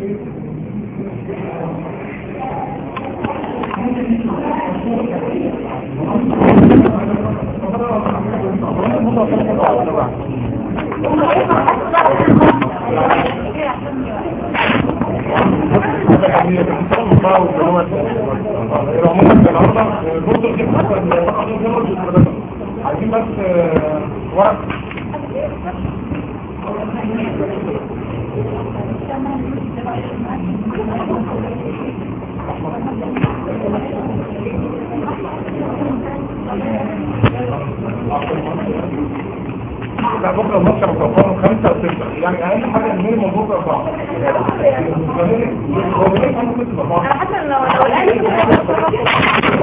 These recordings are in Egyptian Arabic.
عايزين بس ورق لا بكره الماتش متوقعه خمسة وستة يعني اقل حاجة المينيموم بكره اربعة هو ليه انا كنت اربعة انا حاسه ان لو لو الان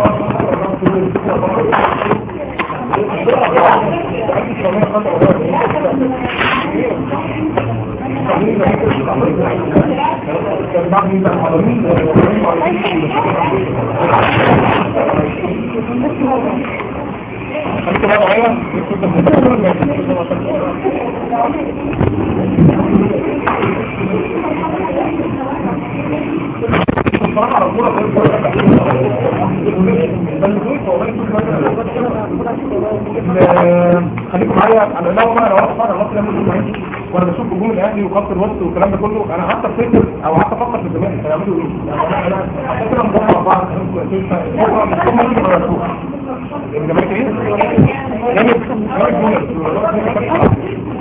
انت بقى معايا بصراحة على الكورة خليكم معايا انا لو انا لو واحد فاضي الله يعمل معايا وانا بشوف هجوم الاهلي وخط الوسط والكلام ده كله انا قعدت افتكر او قعدت افكر في الزمالك هيعملوا ايه يعني انا انا عشان كده مدور مع بعض بكره مش هم اللي بيعرفوه الزمالك ايه؟ جامد جامد جامد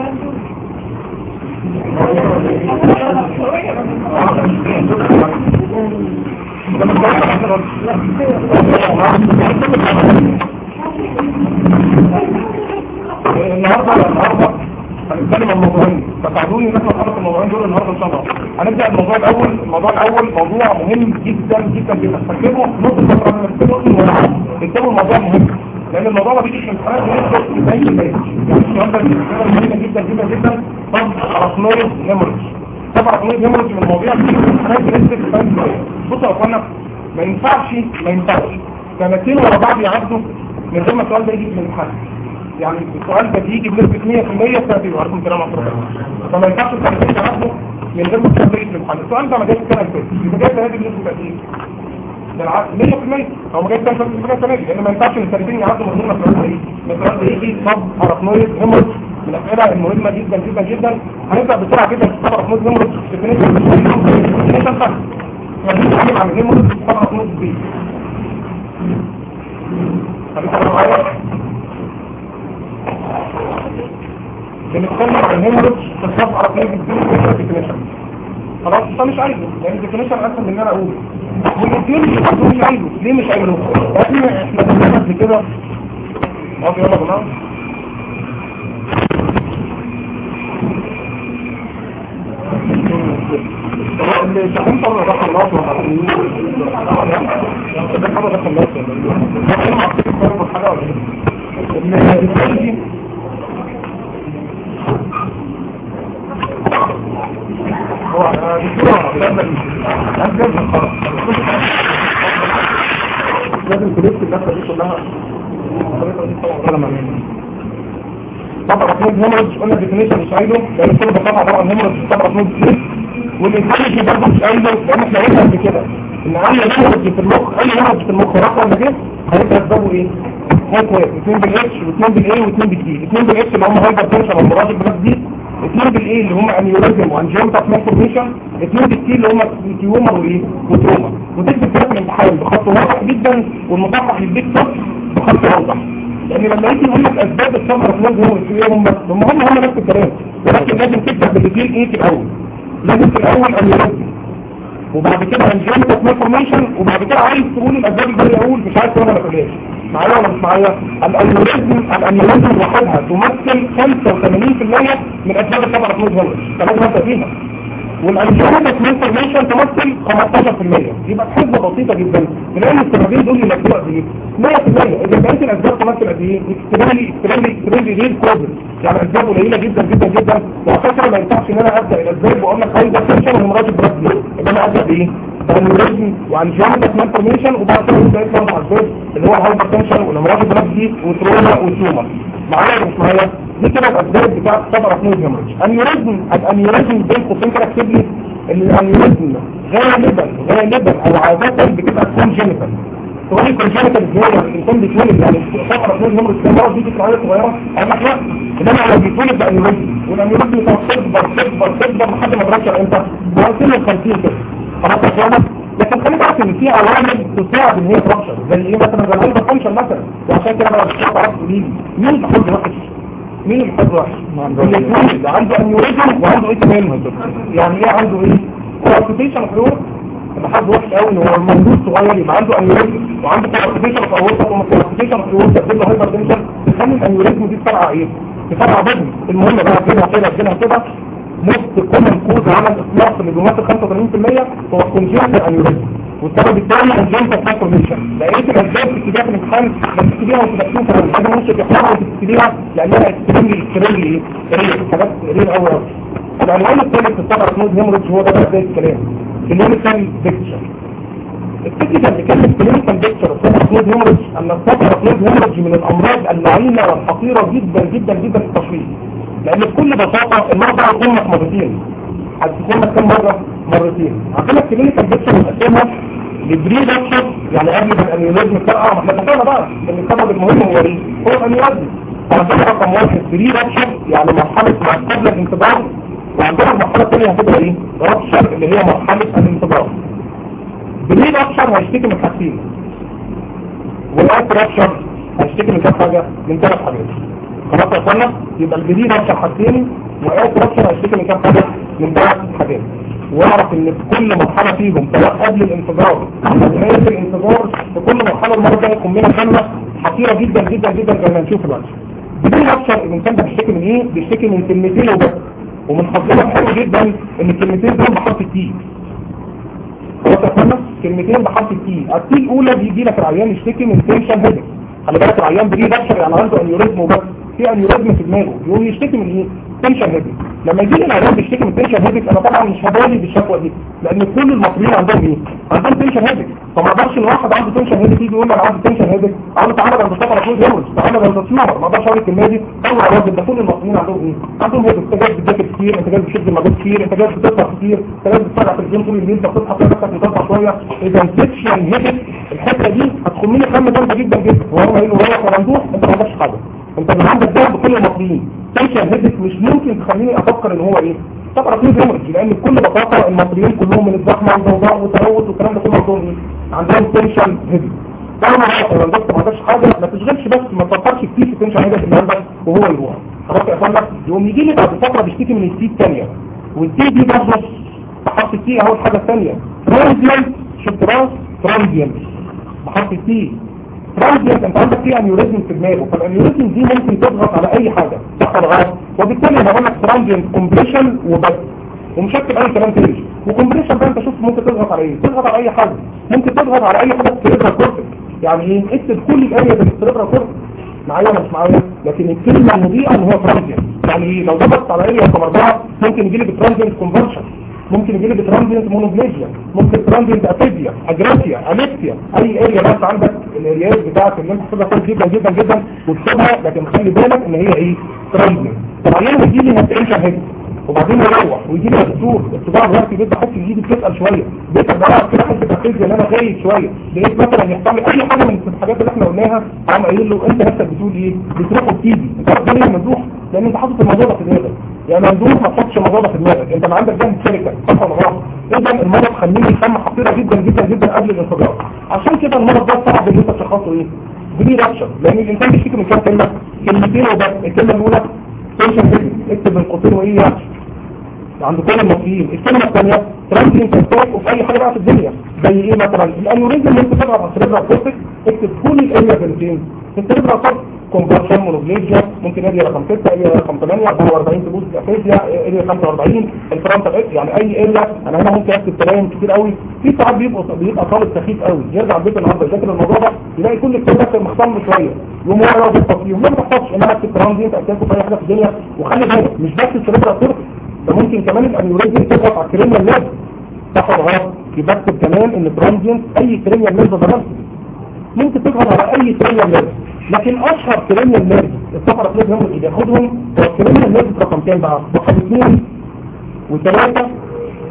النهارده النهارده هنتكلم عن موضوعين فساعدوني ان احنا نخلص الموضوعين دول النهارده ان شاء الله هنبدا الموضوع الاول الموضوع الاول موضوع مهم جدا جدا جدا فاكتبوا نقطه فتره من اكتبوا اكتبوا الموضوع مهم لان الموضوع ما بيجيش من الحالات بنسبه 90% يعني السؤال ده مهم جدا جدا جدا طب ارقنويد هيموريج طبعا ارقنويد هيموريج من المواضيع اللي بتيجي من الحالات بنسبه 90% بصوا يا اخوانا ما ينفعش ما ينفعش سنتين ورا بعض يعدوا من غير ما السؤال ده يجي من الامتحان يعني السؤال ده بيجي بنسبة 100% سنتين وعليكم السلام ورحمة الله فما ينفعش سنتين يعدوا من غير ما السؤال ده يجي من الامتحان السؤال ده ما جاش السنة اللي فاتت يبقى جاي السنة دي بنسبة قد ايه؟ ده العقل 100% هو ما جاش السنة اللي فاتت السنة دي لأن ما ينفعش ان السنتين يعدوا من غير ما السؤال ده يجي من السؤال ده يجي طب ارقنويد هيموريج من الأسئلة المهمة جدا جدا جدا هنبدأ بسرعة جدا في طب ارقنويد هيموريج ديفينيشن ديفينيشن فاكت يعني بنتكلم عن الهيموريج طب ارقنويد بي خليكم معايا بنتكلم عن هيموريج في الصف على طريق الديفينيشن خلاص انت مش عايزه لان الديفينيشن اسهل من ان انا اقوله والاثنين مش عايزه ليه مش عايزه لان احنا بنعمل قبل كده اهو يلا يا جماعه اللي شغالين طبعا ده خلاص ده حاجه ده خلاص حاجه ولا ايه لازم تلف اللفه دي كلها طبعا رقم هيموريدج قلنا ديفينيشن مش عايزه لان كل بساطه طبعا هيموريدج طبعا رقم سليب والانسان برضه مش عايزه لان احنا قلنا قبل كده ان اي هيموريدج في المخ اي هيموريدج في المخ رقم ده كده هيبقى اسبابه ايه؟ هيك اثنين بالاتش واثنين بالاي واثنين بالدي اثنين بالاتش اللي هم هايبر تنشن والمراد بلاك دي اثنين بالاي اللي هم انيوريزم وانجيوم ترانسفورميشن اثنين بالتي اللي هم تيومر وايه وتروما وتكتب كده في الامتحان بخط واضح جدا والمصحح يديك صفر بخط اوضح لان لما يجي يقول لك اسباب الصبر في هو ايه هم هم هم هم نفس الكلام ولكن لازم تبدا بالاثنين ايه في الاول لازم في الاول انيوريزم وبعد كده انجيوم ترانسفورميشن وبعد كده عايز تقول الاسباب اللي اقول مش عايز تقول انا ما تقولهاش معايا ولا مش معايا الانيوريزم الانيوريزم وحدها تمثل 85% من اسباب الصبر في الهرمون فلازم ابدا فيها والانجيوم ترانسفورميشن تمثل 15% يبقى حسبه بسيطه جدا تلاقي السببين دول يمثلوا قد ايه 100% اذا بقيت الاسباب تمثل قد ايه اكتبها لي اكتبها لي اكتبها لي غير كوبل يعني اسباب قليله جدا جدا جدا وعشان ما ينفعش ان انا ابدا الاسباب واقول لك هايبر تنشن ومراجع بلاك دي يبقى انا ابدا بايه الانيوريزم وانجيوم ترانسفورميشن وبعد كده يبدا يطلع مع الاسباب اللي هو الهايبر تنشن والمراجع بلاك دي وتروما وتيومر معايا ولا مش معايا دي كده الاسباب بتاعت طبعا رقم الهيموريج انيوريزم الانيوريزم بين قوسين كده اكتب لي الانيوريزم غالبا غالبا او عادة بتبقى كونجينيتال تقولي كونجينيتال ازاي يعني الانسان بيتولد يعني فقرة من نمرة السماوات دي بتبقى عادة صغيرة انا لا انما لو بيتولد بانيوريزم والانيوريزم تكبر تكبر تكبر لحد ما ترجع امتى؟ بعد سن ال 50 كده خلاص يا اخوانا لكن خلينا عارف ان في عوامل تساعد ان هي ترشح زي ايه مثلا زي الهايبر فانكشن مثلا وعشان كده انا مش عارف تقولي مين اللي حظ وحش مين اللي حظ وحش اللي يتولد عنده انيوريزم وعنده ايه كمان يعني ايه عنده ايه كوارتيشن فلور اللي حظ وحش قوي ان هو المولود صغير يبقى عنده انيوريزم وعنده كوارتيشن في اورطه وما كوارتيشن في اورطه تجيب له هايبر تنشن تخلي الانيوريزم دي تفرقع ايه تفرقع بدن المهم بقى كده كده كده كده نص كومن كوز على الاطلاق اللي بيمثل 85% هو الكونجنتال انيوريزم والسبب الثاني الجنتال ترانسفورميشن لقيت الاسباب في اتجاه الامتحان ما تكتبيها وانت بتشوفها حاجه ممكن تحرقها وتكتبيها لانها اكستريملي اكستريملي ايه حاجات ريل قوي قوي العنوان الثالث في الصفحه سموث هيموريدج هو ده بقى بدايه الكلام كلينيكال بيكتشر الفكره اللي كانت كلينيكال بيكتشر في الصفحه سموث هيموريدج ان الصفحه سموث هيموريدج من الامراض اللعينه والخطيره جدا جدا جدا في التشخيص لان بكل بساطه المرضى هتكون مرتين هتكون كم مره مرتين عندنا الكلينيكال بيكتشر مقسمها لبري بيكتشر يعني قبل ما الانيولوجيا بتاعها ما احنا اتفقنا بقى ان السبب المهم هو ايه هو الانيولوجيا عندنا رقم واحد بري بيكتشر يعني مرحله ما قبل الانتظار وعندنا المرحله الثانيه هتبقى ايه رابشر اللي هي مرحله الانتظار بري بيكتشر هيشتكي من حاجتين والاوت رابشر هيشتكي من كام حاجه من ثلاث حاجات خلاص يا اخوانا يبقى الجديد رابشر حاجتين واوت رابشر هيشتكي من كام حاجه من ثلاث حاجات واعرف ان في كل مرحله فيهم سواء قبل الانتظار او نهايه الانتظار في كل مرحله المرضى يكون منها كلمه خطيره جدا جدا جدا زي ما هنشوف دلوقتي بدون اكثر الانسان ده بيشتكي من ايه بيشتكي من كلمتين وبس ومن حظنا حلو جدا ان الكلمتين دول بحرف التي خلاص يا اخوانا كلمتين بحرف التي التي الاولى بيجي لك العيان يشتكي من تنشن هيدك خلي بالك العيان بيجي بشر يعني عنده انيوريزم وبس في انيوريزم في دماغه يقوم يشتكي من ايه تنشن هيدك لما يجي لي العيان بيشتكي من تنشن هيدك انا طبعا مش هبالي بالشكوى دي لان كل المصريين عندهم ايه عندهم تنشن هيدك فما اقدرش ان واحد عنده تنشن هيدك يجي يقول لي انا عندي تنشن هيدك اقول له تعالى ده انت سفر فلوس هيموريج تعالى ده انت سمار ما اقدرش اقول الكلمه دي طلع الراجل ده كل المصريين عندهم ايه عندهم هيدك انت جاي بتذاكر كتير انت جاي بتشد المجهود كتير انت جاي بتسهر كتير انت جاي بتتفرج على التلفزيون طول الليل فبتصحى تلاقي نفسك متصحى شويه اذا تنشن هيدك الحته دي هتكون مني خامه جامده جدا جدا وهو قايل له هو ممدوح انت ما عندكش حاجه انت اللي عندك ده بكل المصريين تنشن هيدك مش ممكن تخليني افكر ان هو ايه طبعا في هيموريج لان بكل بساطه المصريين كلهم من الزحمه والضوضاء والتلوث والكلام ده كله عندهم ايه عندهم تنشن هيدك طالما لو الدكتور ما عندكش حاجه ما تشغلش بس ما تفكرش كتير في تنشن هيدك اللي عندك وهو يروح خلاص يا اخوانا يقوم يجي لي بعد فتره بيشتكي من السي الثانيه والسي دي برضه بحط السي اهو الحاجه الثانيه ترانزيانت شفت راس ترانزيانت بحط السي ترانزيانت انت عندك فيه انيوريزم في دماغه فالانيوريزم دي ممكن تضغط على اي حاجه صح ولا غلط وبالتالي انا بقول لك ترانزيانت كومبريشن وبس ومش هكتب اي كلام تاني وكومبريشن ده انت شوف ممكن تضغط على ايه تضغط على اي حاجه ممكن تضغط على اي حاجه في السيربرال كورتكس يعني ايه اكتب كل الاريا اللي في السيربرال كورتكس معايا ولا مش معايا لكن الكلمه المضيئه ان هو ترانزيانت يعني ايه لو ضغطت على اريا رقم اربعه ممكن يجي لي بترانزيانت كونفرشن ممكن يجي لي بترانزيانت مونوبليجيا ممكن ترانزيانت افيديا اجراسيا اليكسيا اي اريا بس عندك الاريات بتاعت اللي انت حافظها كويس جدا جدا جدا وتكتبها لكن خلي بالك ان هي ايه ترانزيانت طبعا يوم يجي لي هتنشن هيك وبعدين يروح ويجي لي دكتور الصداع دلوقتي بيبدا حاسس يجي بتسال شويه بيبدا بقى كده حاسس بتفكير ان انا خايف شويه لقيت مثلا يحصل لي اي حاجه من الحاجات اللي احنا قلناها قام قايل له انت نفسك بتقول ايه بتروح وبتيجي انت عارف ليه ممدوح لان انت حاطط الموضوع ده في دماغك يعني ممدوح ما تحطش الموضوع ده في دماغك انت ما عندك جنب شركه صح ولا غلط اذا المرض خليني خامه خطيره جدا جدا جدا قبل الانفجار عشان كده المرض ده صعب ان انت تشخصه ايه بدي رابشر لان الانسان بيشتكي من كام كلمه كلمتين وبس الكلمه الاولى تنشن هيدك اكتب بين قوسين وايه يعني عند كل المصريين الكلمة الثانية ترانزين تنطق وفي اي حاجة بقى في الدنيا زي ايه مثلا الانيوريزم اللي انت تضغط على السريبرال كورتكس اكتب كل الاريا بنتين السريبرال كورتكس كونفرشن مونوبليجيا ممكن اريا رقم 6 اريا رقم 8 44 تبوز افيزيا اريا 45 الفرونتال اكس يعني اي اريا انا هنا ممكن اكتب كلام كتير قوي في ساعات بيبقى بيبقى طالب سخيف قوي يرجع البيت النهارده يذاكر الموضوع ده يلاقي كل الكلام مخصم شويه يقوم هو يقعد يحفظ فيهم ما تحفظش انما اكتب ترانزين تاكدوا في اي حاجه في الدنيا وخلي بالك مش بس السريبرال كورتكس ده ممكن كمان الانيوريزم تضغط على الكريميا اللاب صح ولا غلط يبقى اكتب كمان ان ترانزيانت اي كريميا اللاب ضربت ممكن تضغط على اي كريميا اللاب لكن اشهر كريميا اللاب الصفرة اللي هم اللي بياخدهم هو الكريميا اللاب رقم كام بقى رقم اثنين وثلاثة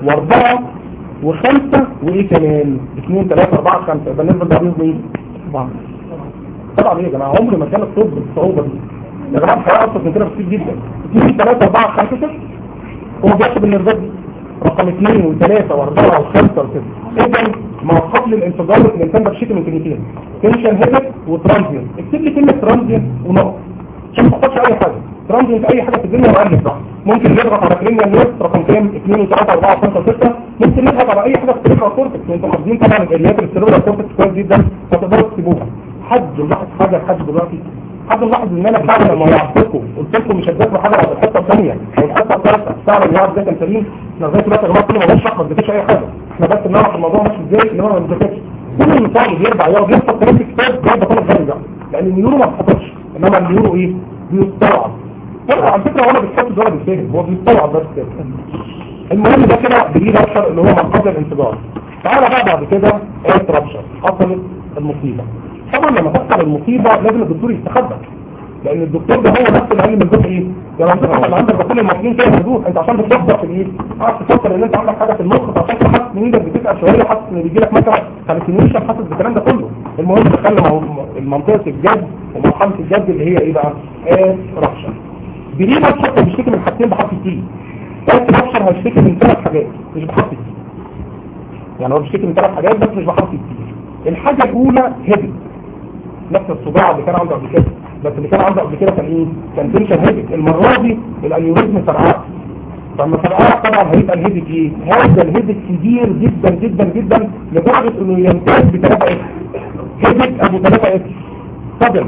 واربعة وخمسة وايه كمان اثنين ثلاثة اربعة خمسة يبقى النسبة ده ايه اربعة طبعا ايه يا جماعة عمر ما كان الطب بالصعوبة دي يا جماعة الحياة ابسط من كده بكتير جدا اثنين ثلاثة اربعة خمسة ستة هو بيحسب النسبة دي رقم اثنين وثلاثة واربعة وخمسة وستة اذا ما قبل الانفجار الانسان ده بشكل من كلمتين تنشن هيدك وترانزيان اكتب لي كلمة ترانزيان ونقط عشان ما تحطش اي حاجة ترانزيان في اي حاجة في الدنيا وقلب صح ممكن نضغط على كريميا الناس رقم كام 2 و3 4 5 6 ممكن نضغط على اي حاجة في السيرفر كورتكس وانتم حافظين طبعا الاليات اللي في السيرفر كورتكس كويس جدا فتقدروا تكتبوها حد لاحظ حاجة لحد دلوقتي حد لاحظ ان انا فعلا لما وعدتكم قلت لكم مش هتذاكروا حاجه بعد الحصه الثانيه او الحصه الثالثه فعلا الوعد ده كان سليم احنا لغايه دلوقتي يا جماعه كل ما بنشرح ما بنذاكرش اي حاجه احنا بس بنعرف الموضوع ماشي ازاي ان هو ما بنذاكرش كل المصاب بيرجع يقعد يحفظ كلام في كتاب ده بطل بيرجع لان النيورو ما بتحفظش انما النيورو ايه بيستوعب هو على فكره وانا بتحفظ ولا بيتفهم هو بيستوعب بس كده المهم ده كده بيجي رابشر اللي هو منقذ الانفجار تعالى بقى بعد كده ايه رابشر حصلت المصيبه طبعا لما تحصل المصيبه لازم الدكتور يستخبى لان الدكتور ده هو نفسه اللي قال لي من الدكتور ايه يعني انت اللي عندك ده كل المصريين كده موجود انت عشان بتفكر في الايه قاعد تفكر ان انت عندك حاجه في المخ فعشان كده حاسس ان ايدك بتسال شويه حاسس ان بيجي لك مثلا هالوسينيشن حاسس بالكلام ده كله المهم دخلنا المنطقه الجد ومرحله الجد اللي هي ايه بقى ايه رابشر بليه رابشر بيشتكي من حاجتين بحرف التي ثلاث رابشر هيشتكي من ثلاث حاجات مش بحرف التي يعني هو بيشتكي من ثلاث حاجات بس مش بحرف التي الحاجه الاولى هيدك نفس الصداع اللي كان عنده قبل كده بس اللي كان عنده قبل كده كان ايه كان تنشن هيدك المره دي الانيوريزم فرقعت فلما فرقعت طبعا هيبقى الهيدك ايه هذا الهيدك كبير جدا جدا جدا لدرجه انه يمتاز ب 3 اكس هيدك ابو 3 اكس صدم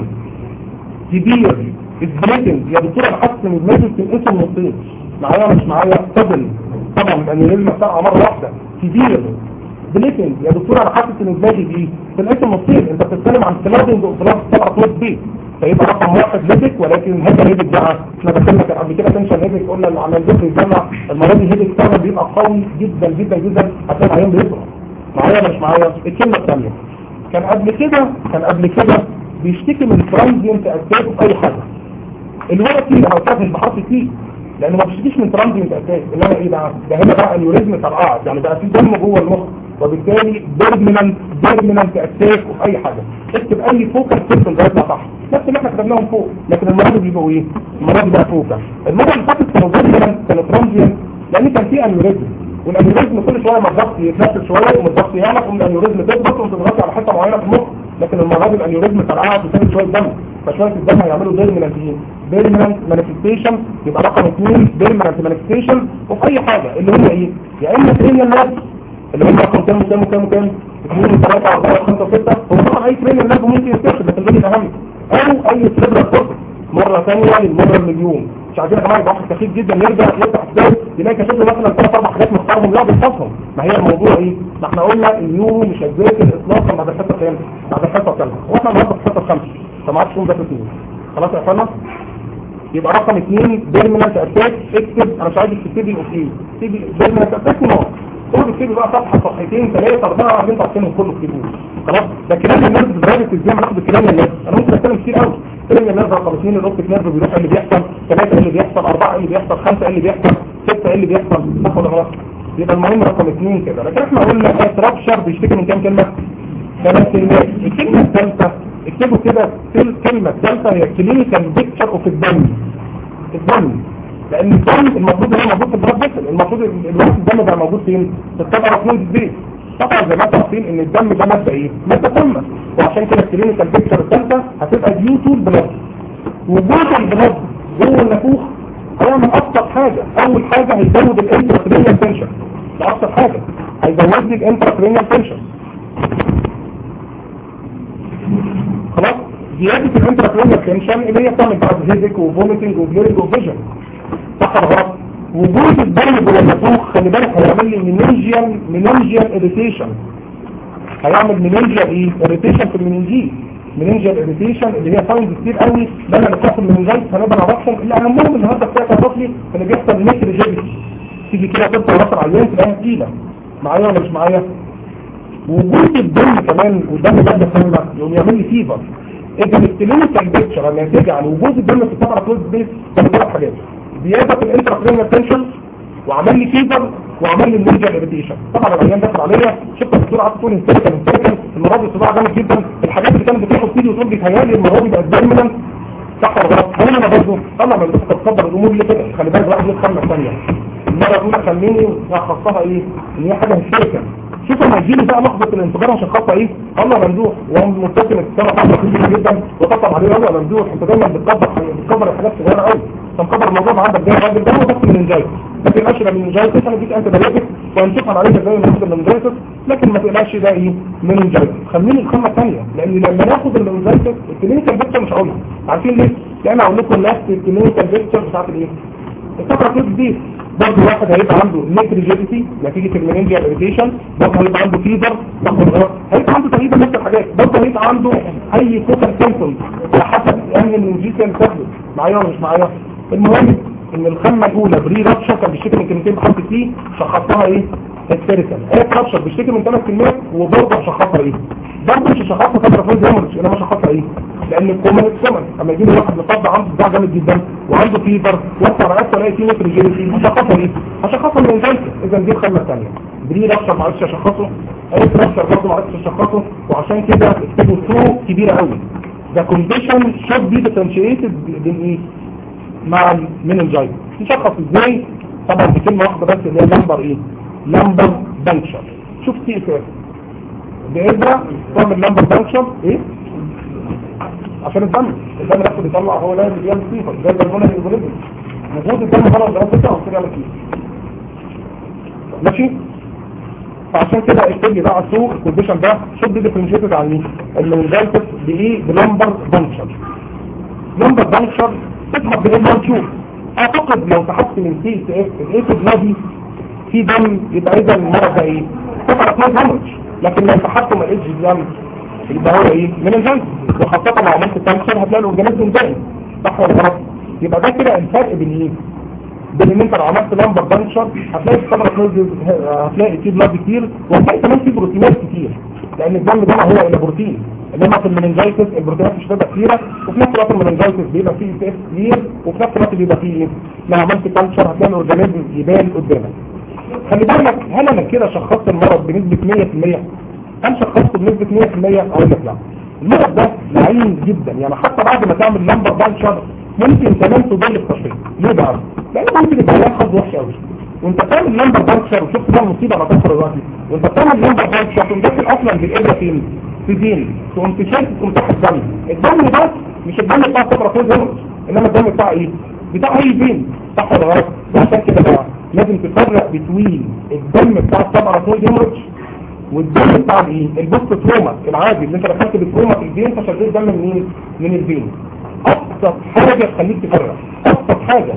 كبير البليتنج يا دكتور انا حاسس ان دماغي بتنقسم نصين معايا مش معايا صدم طبعا الانيوريزم فرقع مره واحده كبير بليتنج يا دكتور انا حاسس ان دماغي دي في الاسم مصير انت بتتكلم عن سلايدنج اوبراس طبعا كويس بي فيبقى رقم واحد هيدك ولكن هذا هيدك بقى احنا دخلنا كان قبل كده تنشن هيدك قلنا اللي عمل ذكر الجامعه المره دي هيدك فعلا بيبقى قوي جدا جدا جدا عشان العيان بيضرب معايا ولا مش معايا الكلمه الثانيه كان قبل كده كان قبل كده بيشتكي من ترانزينت اتاك في اي حاجه الورقه دي انا قلت بحرف تي لانه ما بيشتكيش من ترانزينت اتاك انما ايه بقى ده هنا بقى انيوريزم فرقعت يعني بقى في دم جوه المخ وبالتالي بيرمننت بيرمننت اتاك في اي حاجه اكتب اي فوكس سيستم ده يطلع صح نفس اللي احنا كتبناهم فوق لكن المره دي بيبقوا ايه المره دي بقى فوكس المره اللي فاتت كانوا بيرمننت كانوا ترانزينت لان كان في انيوريزم والانيوريزم كل شويه ما الضغط يتنفس شويه وما الضغط يعلى ومن الانيوريزم تضغط وتضغط على حته معينه في المخ لكن المره دي الانيوريزم فرقعت وسابت شويه دم فشويه الدم هيعملوا بيرمننت ايه بيرمننت مانيفستيشن يبقى رقم اثنين بيرمننت مانيفستيشن وفي اي حاجه اللي هي ايه يا اما كرينيال نيرف اللي هم رقم كام وكام وكام وكام 2 3 4 5 6 هو طبعا اي كرينيال نيرف ممكن يستشفى بس ده الاهم او اي سيربرال كورتكس مره ثانيه للمره المليون مش عايزين يا جماعه يبقى واحد سخيف جدا يرجع يفتح كتاب يلاقي كشف له مثلا ثلاث اربع حاجات مختارهم لا بيحفظهم ما هي الموضوع ايه؟ ما احنا قلنا اليورو مش هتذاكر اطلاقا بعد الحصه كام؟ بعد الحصه الثالثه واحنا النهارده في الحصه الخامسه فما عادش تقوم ذاكر اثنين خلاص يا اخوانا؟ يبقى رقم اثنين بيرمننت اتاك اكتب انا مش عايزك تكتبي اوكي تكتبي بيرمننت اتاك ونقط تقعد تكتبي بقى صفحه صفحتين ثلاثه اربعه اللي انتوا عارفينهم كله اكتبوه خلاص ده كلام الناس بتدرس ازاي بناخد الكلام الناس انا ممكن اتكلم كتير قوي كلام الناس رقم اثنين الاوبتيك نيرف بيروح ايه اللي بيحصل ثلاثه ايه اللي بيحصل اربعه ايه اللي بيحصل خمسه ايه اللي بيحصل سته ايه اللي بيحصل صح ولا غلط يبقى المهم رقم اثنين كده لكن احنا قلنا اترابشر بيشتكي من كام كلمه ثلاث كلمات الكلمه الثالثه اكتبوا كده الكلمه الثالثه هي كلينيكال بيكتشر اوف الدم الدم لان الدم المفروض ان هو موجود في البلاد فيسل المفروض الوقت الدم بقى موجود فين في الطبقه رقميه الزيت طبعا زي ما انتم عارفين ان الدم ده ماده ايه ماده سامه وعشان كده الكلينيكال بيكتشر الثالثه هتبقى ديو تو البلاد وجود البلاد جوه النافوخ هيعمل ابسط حاجه اول حاجه هيزود الانتراكرينيال تنشن ده ابسط حاجه هيزود لي الانتراكرينيال تنشن خلاص زيادة الانتراكرينيال تنشن اللي هي بتعمل بعد هيدك وفوميتنج وبليرنج وفيجن صح ولا غلط وجود الدم جوه النافوخ خلي بالك هيعمل لي مننجيال مننجيال اريتيشن هيعمل مننجيال ايه اريتيشن في المننجيل مننجيال اريتيشن اللي هي ساينز كتير قوي لما بتاخد مننجيت هنقدر نعرفهم اللي اهمهم النهارده بتاعت الرفلي ان بيحصل نيكروجيبيتي تيجي كده تبقى راسل عيان تلاقيها تقيله معايا ولا مش معايا وجود الدم كمان والدم ماده سامه يقوم يعمل لي فيفر اذا الكلينيكال بيكتشر الناتجه عن وجود الدم في الطبقه كلوز بيس كانت ثلاث حاجات زياده في الانتراكرينال تنشن وعمل لي فيفر وعمل لي النينجا اريتيشن طبعا العيان دخل عليا شفت الدكتور قعدت تقول انتركل انتركل المره دي الصداع جامد جدا الحاجات اللي كانت بتاخد فيديو وتقول لي تهيالي المره دي بقت دايما صح ولا غلط هل انا برضه طلع من الدكتور تكبر الامور اللي كده خلي بالك واحد يفهم الثانيه المره الاولى خليني اخصها ايه ان هي حاجه هستيريكال شوف لما يجيلي بقى لحظه الانفجار عشان خاطر ايه الله ممدوح وهو مبتسم السنه طبعا كبير جدا وطبعا عليه يلا ممدوح انت دايما بتكبر بتكبر الحاجات صغيره قوي انت مكبر الموضوع عندك ده الراجل ده هو بس من الجاي لكن اشرب من الجاي انا اديك انت بلاجك وهنشوفها عليك ازاي ناخد المنجايتس لكن ما تقلقش ده ايه من الجاي خليني الخامه الثانيه لان لما ناخد المنجايتس الكلينيكال بيكتشر مش هقولها عارفين ليه؟ لان اقول لكم نفس الكلينيكال بيكتشر بتاعت الايه؟ الفتره دي برضه واحد هيبقى عنده نيكريجيتي نتيجة المننجيال اريتيشن برضه هيبقى عنده فيبر هيبقى عنده تقريبا نفس الحاجات برضه هيبقى عنده اي فوكال سيمبتومز على حسب ان المنجيتال تاخده معايا ولا مش معايا المهم ان الخامه الاولى بري رابشر كان بيشتكي من كلمتين بحط فيه شخصها ايه هيستيريكال هي رابشر بيشتكي من ثلاث كلمات وبرضه شخصها ايه برضه مش شخصها فتره فوز هيموريدج انما شخصها ايه لان الكومن الكومن اما يجي لي واحد مصاب عنده صداع جامد جدا وعنده فيبر وقت رأسه الاقي فيه نيتروجينيتي هشخصها ايه هشخصها من الجلسه اذا دي الخامه الثانيه بري رابشر ما عرفتش اشخصه قلت رابشر برضه ما عرفتش اشخصه وعشان كده اكتبوا سو كبيره قوي the condition should be differentiated بين ايه مع المننجايت تشخص ازاي طبعا بكلمه واحده بس اللي هي لمبر ايه لمبر بنكشر شوف سي اف بإبرة تعمل لمبر بنكشر ايه عشان الدم الدم نفسه بيطلع هو لازم يعمل صيفه زي البلمونه الهيموجلوبين وجود الدم بره الدراسه او كده يعمل فيه ماشي فعشان كده اكتب لي بقى سوق الكونديشن ده شد ديفرنشيتد عن مين المنجلتس بايه بلمبر بنكشر لمبر بنكشر تسحب بايه ما نشوف اعتقد لو سحبت من سي اس اف الايكو بلادي في دم يبقى اذا المرض ده ايه قطعه اثنين هامج لكن لو سحبته ما لقيتش دم يبقى هو ايه من الجلد وخاصه لو عملت كانسر هتلاقي الاورجانيزم دايم صح ولا غلط يبقى ده كده الفرق بين ايه بين ان انت لو عملت لمبر بنشر هتلاقي الثمره هتلاقي فيه بلاد كتير وهتلاقي كمان فيه بروتينات كتير لان الدم ده هو الى بروتين انما في المننجايتس البروتينات مش هتبقى كتيره وفي نفس الوقت المننجايتس بيبقى فيه سي اف كتير وفي نفس الوقت بيبقى فيه ايه لو عملت كانسر هتلاقي الاورجانيزم يبان قدامك خلي بالك هل انا كده شخصت المرض بنسبه 100% هل شخصته بنسبه 100% اقول لك لا المرض ده لعين جدا يعني حتى بعد ما تعمل لمبر بنشر ممكن كمان تضل التشخيص ليه بقى؟ لان ممكن يبقى لها حظ وحش قوي وانت بتعمل لمبر بنشر وشفت بقى المصيبه على ظهر دلوقتي وانت بتعمل لمبر بنشر تقوم داخل اصلا بالابره فين؟ في دين تقوم تشارك تقوم تحت الدم الدم ده مش الدم بتاع الصفرة فوز انما الدم بتاع ايه؟ بتاع اي دين صح ولا غلط؟ وعشان كده بقى لازم تفرق بين الدم بتاع الصفرة فوز والدم بتاع الايه؟ البوست تروما العادي اللي انت دخلت بالتروما في الفين فشديت دم منين؟ من الفين ابسط حاجة تخليك تفرق ابسط حاجة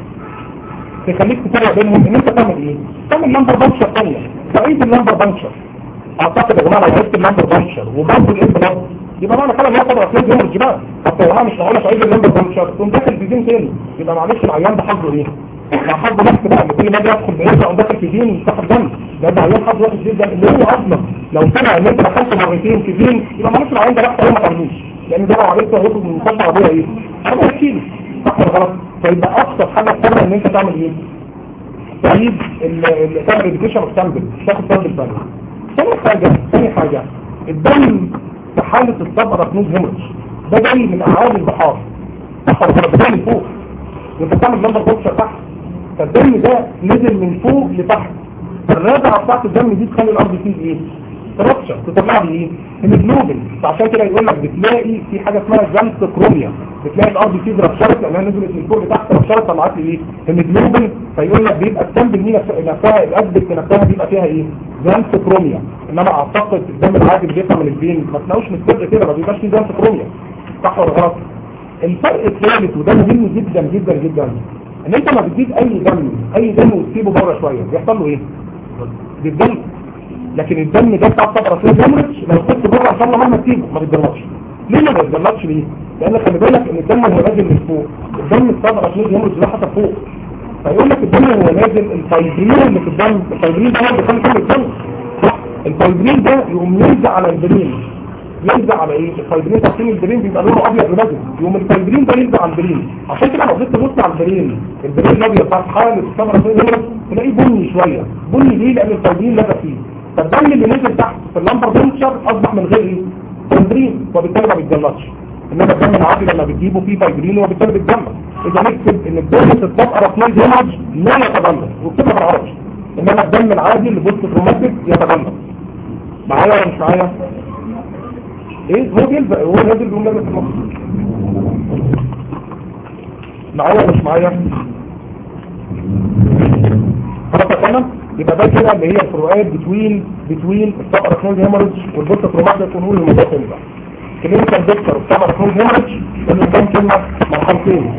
تخليك تفرق بينهم ان انت تعمل ايه تعمل لمبر بنشر ثانيه تعيد اللمبر بنشر اعتقد يا جماعه لو عرفت اللمبر بنشر وبرضه الايه بلاد يبقى معنى كده ان هي طبعا اثنين يوم الجبال حتى يا جماعه مش معقول تعيد اللمبر بنشر تقوم داخل في دين تاني يبقى معلش العيان ده حظه ايه مع حظه نفس بقى اللي كل ما يدخل بيرجع يقوم داخل في دين تحت دم ده ده عيان حظه وحش جدا اللي هو اصلا لو سمع ان انت دخلت مرتين في دين يبقى معلش العيان ده لا ما تعملوش لان ده لو عملت هياخد من المستشفى عربيه ايه 4 كيلو صح ولا غلط فيبقى اكثر حاجه تقدر ان انت تعمل ايه تعيد تعمل اديكيشن اوف سامبل تاخد سامبل ثاني ثاني حاجه ثاني حاجه الدم في حاله الصبر نوز هيموريج ده جاي من اعراض البحار صح ولا غلط ده من فوق وانت بتعمل نمبر بوكسر تحت فالدم ده نزل من فوق لتحت الرابعه بتاعت الدم دي تخلي الارض فيه ايه ترابشر تطلع لي ايه هيموجلوبين فعشان كده يقول لك بتلاقي في حاجه اسمها زنت كروميا بتلاقي الارض فيه رابشرت لانها نزلت من فوق لتحت رابشرت طلعت لي ايه هيموجلوبين فيقول لك بيبقى السامبل دي نفسها الاسبك نفسها بيبقى فيها ايه زنت كروميا انما اعتقد الدم العادي اللي بيطلع من الفين ما تلاقوش مستر كده ما بيبقاش فيه زنت كروميا صح ولا غلط الفرق الثالث وده مهم جدا جدا جدا ان انت ما بتجيب اي دم اي دم وتسيبه بره شويه بيحصل له ايه بيتدم لكن الدم ده بتاع الصبر فيه دمرج لو كنت بره ان شاء الله مهما تسيبه ما بيتدمرش ليه ما بيتدمرش ليه لان خلي بالك ان الدم هو نازل من فوق الدم الصبر فيه دمرج ده حتى فوق فيقول لك الدم هو نازل الفايبرين اللي في الدم الفايبرين ده هو اللي بيخلي كل الدم الفايبرين ده يقوم ينزع على البرين يلزق على ايه الفايبرين تقسيم البرين بيبقى لونه ابيض ولازم يوم الفايبرين ده يلزق على البرين عشان كده لو جيت تبص على البرين البرين الابيض بتاع حاله الثمره ده تلاقيه بني شويه بني ليه لان الفايبرين لزق فيه فالدم اللي نزل تحت في اللمبر بنشر اصبح من غير ايه فايبرين وبالتالي ما بيتجلطش انما الدم العادي لما بتجيبه فيه فايبرين وبالتالي بيتجلط اذا نكتب ان الدم الطبقه رسميه هيمج لا يتجلط وكده بالعربي انما الدم العادي اللي بوست كروماتيك يتجلط معايا ولا مش معايا ايه هو بيلزق هو نازل بيقوم لازق في المخ معايا ولا مش معايا خلاص يا فندم يبقى ده كده اللي هي الفروقات بتوين بتوين الطبقه رسميه هيموريدج والبوست كروماتيك ونقول الموضوع تنزع كلينيكال دكتور الطبقه رسميه هيموريدج اللي كام كلمه مرحلتين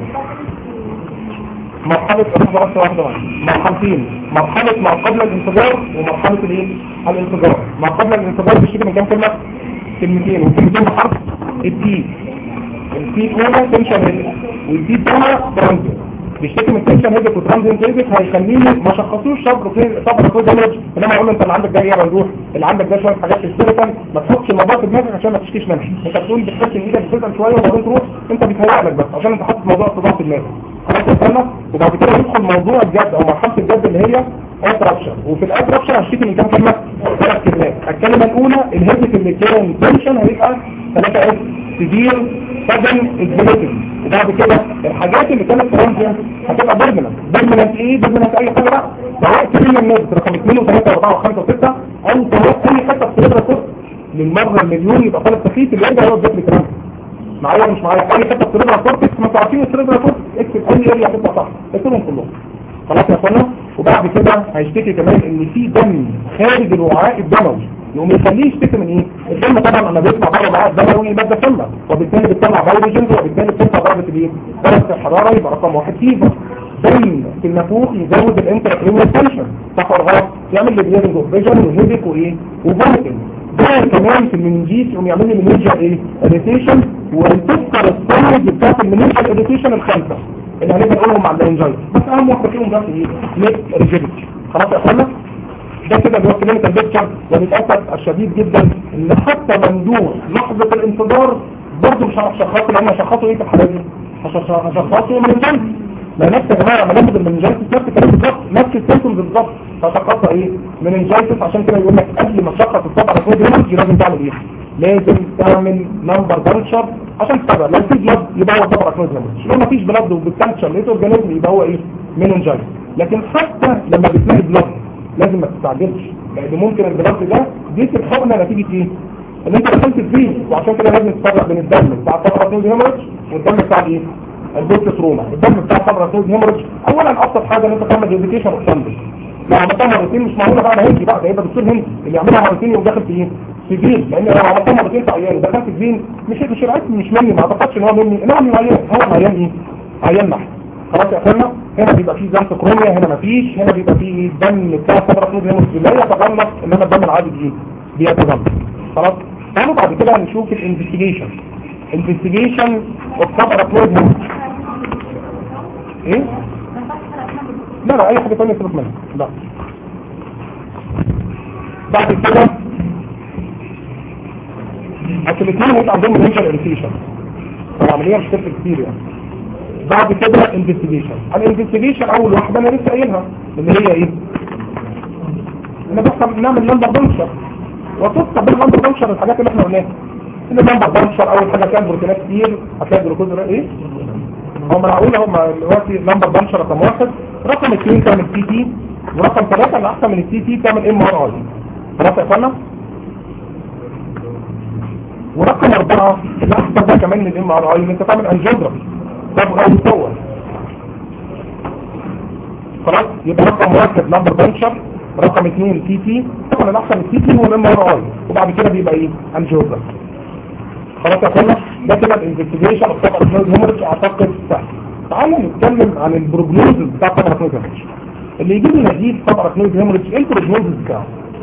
مرحلة رحمة بس واحدة واحدة مرحلتين مرحلة ما قبل الانفجار ومرحلة الايه الانفجار ما قبل الانفجار بيشتكي من كام كلمة كلمتين والكلمتين بحرف التي التي الاولى تنشن هيدك والتي الثانية ترانزيت بيشتكي من تنشن هيدك وترانزيت هيدك هيخليني ما شخصوش صبر في صبر في دمج انما اقول له انت اللي عندك ده ايه مندوح اللي عندك ده شويه حاجات السيرتن ما تحطش الموضوع في دماغك عشان ما تشتكيش منها انت بتقول بتحس ان ايدك بتزن شويه وبعدين تروح انت بيتهيأ لك بس عشان انت حاطط موضوع صداع في دماغك خلاص الكلمة وبعد كده يدخل موضوع الجد او مرحلة الجد اللي هي اترابشن وفي الاترابشن هشتكي من كام كلمة ثلاث كلمات الكلمة الاولى الهيدك اللي كان تنشن هيبقى ثلاثة اس سيفير سدن اكزيليتيف وبعد كده الحاجات اللي كانت ترانزيان هتبقى بيرمننت بيرمننت ايه بيرمننت اي حاجة بقى سواء كلمة الناس رقم 2 و3 و4 و5 و6 او سواء اي حتة في الريبرا كورس للمرة المليون يبقى طالب تخيط اللي يرجع هو الدكتور كرامي معايا ولا مش معايا اي حته السريبرا كورتكس ما تعرفين السريبرا كورتكس اكتب اي اريا هتطلع صح اكتبهم كلهم خلاص يا اخوانا وبعد كده هيشتكي كمان ان في دم خارج الوعاء الدموي يقوم يخليه يشتكي من ايه الدم طبعا لما بيطلع بره الوعاء الدموي ماده سامه وبالتالي بتطلع فيروجنز وبالتالي بترفع درجه الايه درجه الحراره يبقى رقم واحد فيفر دم في النافوخ يزود الانتركريمال تنشن صح ولا غلط يعمل لي بليرنج اوف فيجن وهيدك وايه وفوميتنج ده كمان في المنجيس يقوم يعمل لي منيجر ايه اريتيشن وتذكر السايد بتاعت المنيجر اريتيشن الخمسه اللي هنبقى نقولهم مع الانجاي بس اهم واحده فيهم بس ايه نيك ريجيديتي خلاص يا اخوانا ده كده اللي هو كلينيكال بيكتشر وللاسف الشديد جدا ان حتى ممدوح لحظه الانفجار برضه مش هعرف اشخصه لان هشخصه ايه في الحاله دي هشخصه من الجنس ما نفس يا جماعه لما ناخد المنجايتس نفس الكلام بالظبط نفس السيمتومز بالظبط فشخصها ايه مننجايتس عشان كده يقول لك قبل ما تشخص الطبقه الكوديولوجي لازم تعمل ايه لازم تعمل نمبر بانشر عشان تتابع لو في بلاد يبقى هو طبقه كوديولوجي لو ما فيش بلاد وبالكالتشر لقيته اورجانيزم يبقى هو ايه مننجايتس لكن حتى لما بتلاقي بلاد لازم ما تستعجلش لان ممكن البلاد ده دي تتحول نتيجه ايه ان انت دخلت فيه وعشان كده لازم تفرق بين الدم بتاع الطبقه الكوديولوجي والدم بتاع ايه البوست تروما الدم بتاع الطبقه الكوديولوجي اولا ابسط حاجه ان انت تعمل ريبيتيشن اوف لو عملتها مرتين مش معقوله بقى انا هندي بقى ده يبقى دكتور هندي اللي يعملها مرتين يقوم داخل في ايه؟ في فين لان لو عملتها مرتين في عيان ودخلت في فين مش مش العيان مش مني ما اعتقدش ان هو مني انما من عيان هو العيان ايه؟ عيان محت خلاص يا اخوانا هنا بيبقى فيه زنك كرونيا هنا مفيش هنا بيبقى فيه دم بتاع صدر فلويد هنا لا يتغلط انما الدم العادي ايه؟ بيتغلط خلاص تعالوا بعد كده نشوف الانفستيجيشن انفستيجيشن اوف صدر فلويد ايه؟ لا لا اي حاجة تانية سيبك منها لا بعد كده اصل الاثنين هيبقى عندهم منشر اريتيشن فالعملية مش تفرق كتير يعني بعد كده انفستيجيشن الانفستيجيشن اول واحدة انا لسه قايلها اللي هي ايه انا بس بنعمل نمبر بنشر وتصل بالنمبر بنشر الحاجات اللي احنا قلناها ان النمبر بنشر اول حاجة كان بروتينات كتير هتلاقي جلوكوز ايه هم معقول هم دلوقتي نمبر بنشر رقم واحد رقم اثنين تعمل سي تي ورقم ثلاثة اللي احسن من السي تي تعمل ام ار اي خلاص يا اخوانا ورقم اربعة اللي احسن ده كمان من الام ار اي ان انت تعمل انجيوجرافي طب او تصور خلاص يبقى رقم واحد نمبر بنشر رقم اثنين سي تي طبعا الاحسن السي تي هو الام ار اي وبعد كده بيبقى ايه انجيوجرافي خلاص يا اخوانا ده كده الانفستيجيشن اوف طبقه هيموريدج اعتقد سهل تعالوا نتكلم عن البروجنوز بتاع طبقه هيموريدج اللي يجيب لي نتيجه طبقه هيموريدج ايه البروجنوز بتاعه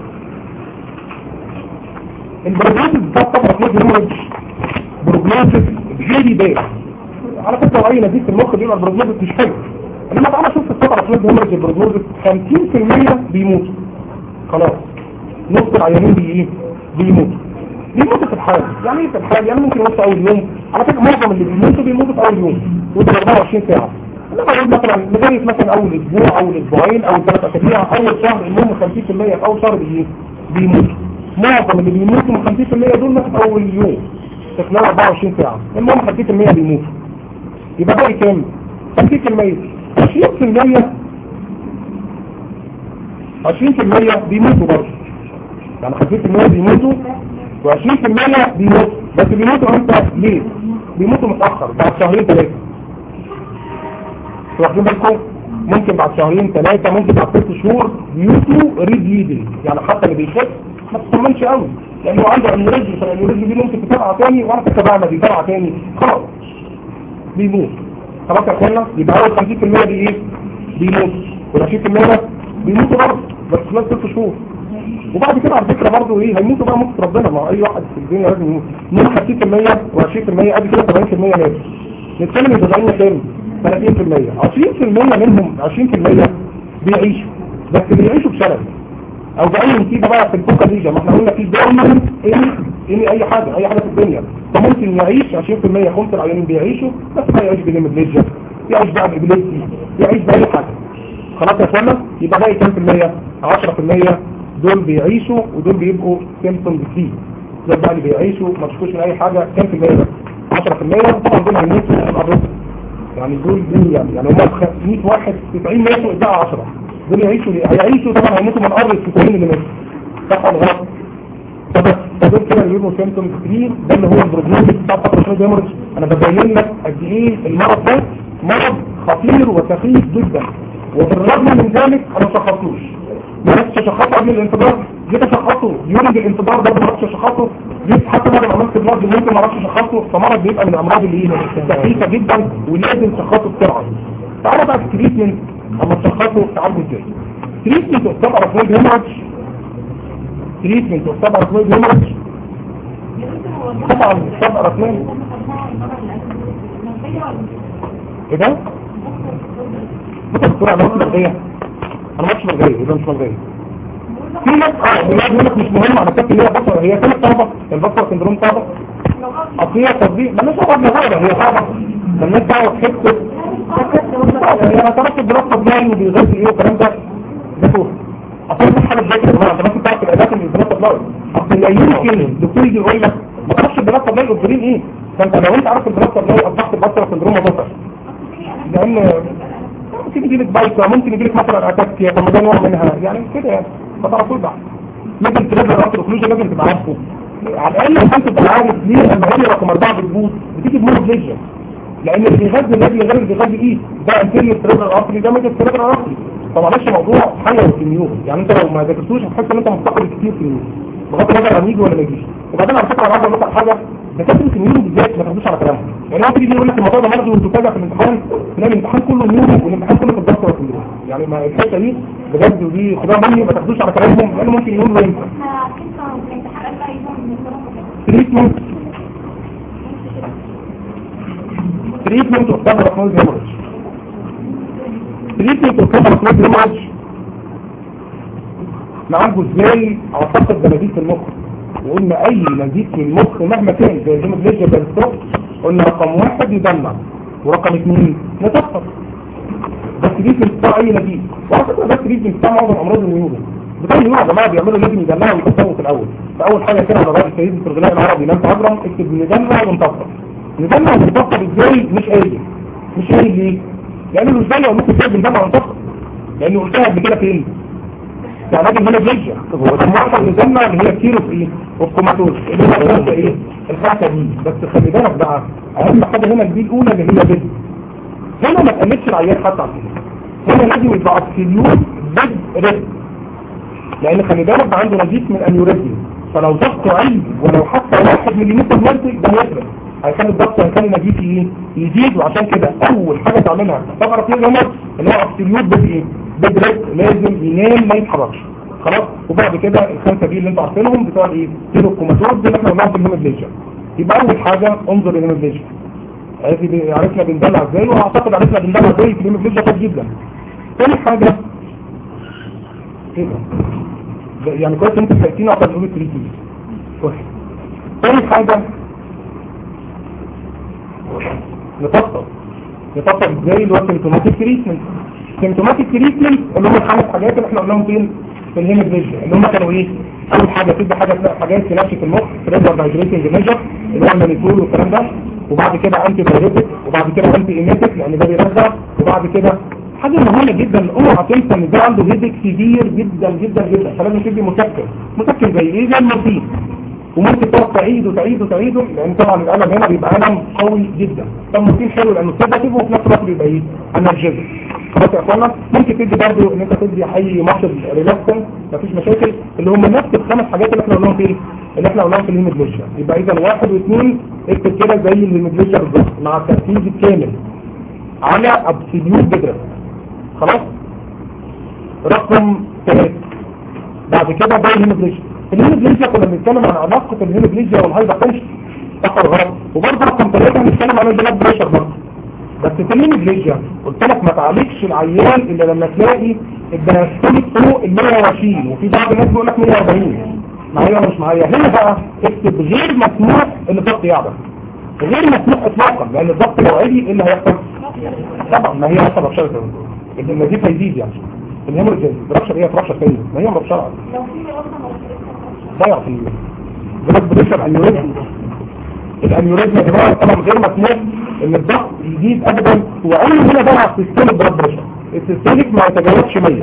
البروجنوز بتاع طبقه هيموريدج بروجنوز فيري باد على فكره لو اي نزيف في المخ بيبقى البروجنوز مش حلو انما تعالى شوف الطبقه هيموريدج البروجنوز 50% بيموتوا خلاص نص العيانين بي ايه بيموتوا بيموتوا في الحال يعني ايه في الحال يعني ممكن يموتوا اول يوم على فكره معظم اللي بيموتوا بيموتوا في اول يوم وده 24 ساعه انما اقول مثلا لغايه مثلا اول اسبوع اول اسبوعين اول ثلاث اسابيع اول شهر المهم 50% في اول شهر بي- بيموتوا معظم اللي بيموتوا من 50% دول مثلا في اول يوم في خلال 24 ساعه المهم 50% بيموتوا يبقى باقي كام 50% 20% 20% بيموتوا برضه يعني 50% بيموتوا و20% بيموتوا بس بيموتوا امتى ليه بيموتوا متأخر بعد شهرين ثلاثة واخدين بالكم ممكن بعد شهرين ثلاثة ممكن بعد ست شهور بيموتوا ريدليدنج يعني حتى اللي بيخف ما تطمنش قوي لانه عنده انيوريزم فالانيوريزم دي ممكن تتابع تاني وانا تتابعنا دي تتابع تاني خلاص بيموت خلاص يا اخوانا يبقى اول 50% دي ايه بيموت وال20% بيموتوا برضه بس خلال ست شهور وبعد كده على فكره برضه ايه هيموتوا بقى موت ربنا ما هو اي واحد في الدنيا لازم يموت من 50% و20% ادي كده 70% ناس نتكلم ان تدعينا كام 30% 20% منهم 20% بيعيشوا بس بيعيشوا بشلل او باي مصيبه بقى في الفوكا دي ما احنا قلنا في دايما ايه ايه اي حاجه اي حاجه في الدنيا فممكن يعيش 20% خمس العيانين بيعيشوا بس ما يعيش بالهيموجلوبين يعيش بقى بإبليسي يعيش بأي حاجة خلاص يا فندم يبقى باقي كام في المية 10% دول بيعيشوا ودول بيبقوا سيمتومز فري دول بقى اللي بيعيشوا ما بيشكوش من اي حاجة كام في المية بس 10% طبعا دول هيموتوا في الأرض يعني دول دول يعني يعني هم 100 واحد 90 ماتوا ادعى 10 دول يعيشوا ليه؟ هيعيشوا طبعا هيموتوا من الأرض ال 90 اللي ماتوا صح ولا غلط؟ فبس فدول كده اللي بيبقوا سيمتومز فري ده اللي هو البروجنوز بتاع فترة شوية هيموريج انا ببين لك قد ايه المرض ده مرض خطير وسخيف جدا وبالرغم من ذلك انا ما شخصتوش ما عرفتش اشخصه قبل الانتظار جيت اشخصه يورد الانتظار ده ما عرفتش اشخصه جيت حتى بعد ما عملت بلاد ممكن ما اعرفش اشخصه فمرض بيبقى من الامراض اللي ايه سخيفه جدا ولازم تشخصه بسرعه تعالى بقى في التريتمنت اما تشخصه تعالجه ازاي تريتمنت اوف ارثرويد هيموريج تريتمنت اوف ارثرويد هيموريج طبعا سبع ارثرويد ايه ده؟ انت بتقول على ماتش مرغية انا ماتش مرغية يبقى مش مرغية في ناس اه بلاد يقول لك مش مهم على فكرة هي بصرة هي كانت صعبة البصرة سندروم صعبة اصل هي تطبيق ما مش صعبة صعبة هي صعبة فالناس دعوة تحس هي انا تركت دراسة بلاي وبيغذي ايه والكلام ده ده فوق اصل مش حاجة زي كده انت بس بتعرف الاداة اللي دراسة بلاي اصل لا يمكن الدكتور يجي يقول لك ما تعرفش الدراسة بلاي قدرين ايه فانت لو انت عارف الدراسة بلاي اصبحت البصرة سندروم وبصر لان ممكن يجيلك بايكا ممكن يجيلك مثلا اتاكسيا طب ما ده نوع منها يعني كده يعني فتعرفوا بقى لازم تنزل رقم الكلوجة لازم تبقى عارفه على الاقل عشان تبقى عارف ليه لما هي رقم اربعه بتبوظ بتيجي بمونوبليجيا لان اللي بيغذي النادي غير اللي بيغذي ايد ده انتيريور سيريبرال ارتري ده ميجر سيريبرال ارتري فمعلش موضوع حيوي في النيورون يعني انت لو ما ذاكرتوش هتحس ان انت مفتقد كتير في النيورون بغض النظر عن يجي ولا ما يجيش وبعدين على فكره انا عايز اقول لك حاجه دكاتره النيورون بالذات ما تاخدوش على كلامهم يعني هو تيجي يقول لك الموضوع ده مرضي وانتوا كذا في الامتحان تلاقي الامتحان كله نيورون والامتحان كله في الدكتور والسندروم يعني ما الحته دي بجد ودي خدها مني ما تاخدوش على كلامهم لان ممكن يقولوا ينفع تريتمنت تريتمنت اوف كفر اوف نويز هيموريج تريتمنت اوف كفر اوف نويز هيموريج نعالجه ازاي اعتقد بنزيد في المخ وقلنا اي نزيد في المخ مهما كان زي الهيموجلوبين زي الستروك قلنا رقم واحد يدمع ورقم اثنين نتفق بس دي في بتاع اي نزيد وعلى فكره بس دي في بتاع معظم امراض النيورون بتاع النيورون يا جماعه بيعملوا لازم يدمعوا ويكتبوا في الاول فاول حاجه كده على راي السيد في الغناء العربي لم تعبرم اكتب ندمع ونطفق ندمع ونطفق ازاي مش قايل مش قايل ليه؟ لانه مش زي ممكن تكتب ندمع ونطفق لانه قلتها قبل كده فين؟ يعني راجل هنا بيجيا هو ده معصر مجمع اللي هي كتير في ايه والكوماتوز اللي هو الخمسة ايه الخمسة دي بس خلي بالك بقى اهم حاجة هنا البي الاولى اللي هي بيد هنا ما تقلتش العيان حتى على كده هنا لازم يبقى ابسوليوت بيد ريد لان خلي بالك ده عنده نزيف من انيوريزم فلو ضغطه عالي ولو حتى واحد مليمتر مرتي ده يفرق هيخلي الضغط هيخلي نزيف ايه يزيد وعشان كده اول حاجة تعملها تقرا فيها هنا اللي هو ابسوليوت بيد ايه بدرك لازم ينام ما يتحركش خلاص وبعد كده الخمسه دي اللي انتوا عارفينهم بتوع ايه كيلو الكوماتوز دي اللي احنا قلناها في الهيموجلوبين يبقى اول حاجه انظر للهيموجلوبين عرفنا بندلع ازاي واعتقد عرفنا بندلع ازاي في الهيموجلوبين كويس جدا ثاني حاجه ايه ده يعني كويس انت سالتيني عشان تقولي 3 كويس تاني حاجة نفصل نفصل ازاي اللي هو سيمتوماتيك تريتمنت سيمتوماتيك تريتمنت اللي هم الخمس حاجات اللي احنا قلناهم فين في الهيموجلوبين اللي هم كانوا ايه اول حاجه تدي حاجه اسمها حاجات تنشف المخ ريزر دايجريتنج ميجر اللي هو المانيتول والكلام ده وبعد كده انتي بايوتيك وبعد كده انتي ايميتيك لان ده بيرجع وبعد كده حاجه مهمه جدا اوعى تنسى ان ده عنده هيدك كبير جدا جدا جدا فلازم تدي مسكن مسكن زي ايه زي المورفين وممكن تقعد تعيد وتعيد وتعيده لان طبعا الالم هنا بيبقى الم قوي جدا فالمورفين حلو لانه سيداتيف وفي نفس الوقت بيبقى ايه انرجيزك خلاص يا اخوانا ممكن تدي برضه ان انت تدي اي مصل ريلاكسن مفيش مشاكل اللي هم نفس الخمس حاجات اللي احنا قلناهم فين اللي احنا قلناهم في الهيموجلوبين يبقى اذا واحد واثنين اكتب كده زي الهيموجلوبين بالظبط مع التركيز الكامل على ابسوليوت بدرس خلاص رقم ثلاثة بعد كده ده الهيموجلوبين الهيموجلوبين كنا بنتكلم عن علاقة الهيموجلوبين والهايبرتنشن فقط غلط وبرضه رقم ثلاثة هنتكلم عن البلاد بريشر برضه بس في الهيموجلوبين قلت لك ما تعالجش العيان الا لما تلاقي الدايستوليك فوق ال 120 وفي بعض الناس بيقول لك 140 معايا ولا مش معايا هنا بقى اكتب غير مسموح ان الضغط يعلى غير مسموح اطلاقا لان الضغط لو عالي ايه اللي هيحصل طبعا ما هي اصلا ربشره النزيف هيزيد يعني الهيموريج ربشر ايه ربشر تاني ما هي ربشره لو في اصلا ضيع في البلاد بريشر انيوريزم الانيوريزم يا جماعه طبعا غير مسموح ان الضغط يزيد ابدا واول هنا بقى سيستم البلاد بريشر السيستوليك ما يتجاوزش 100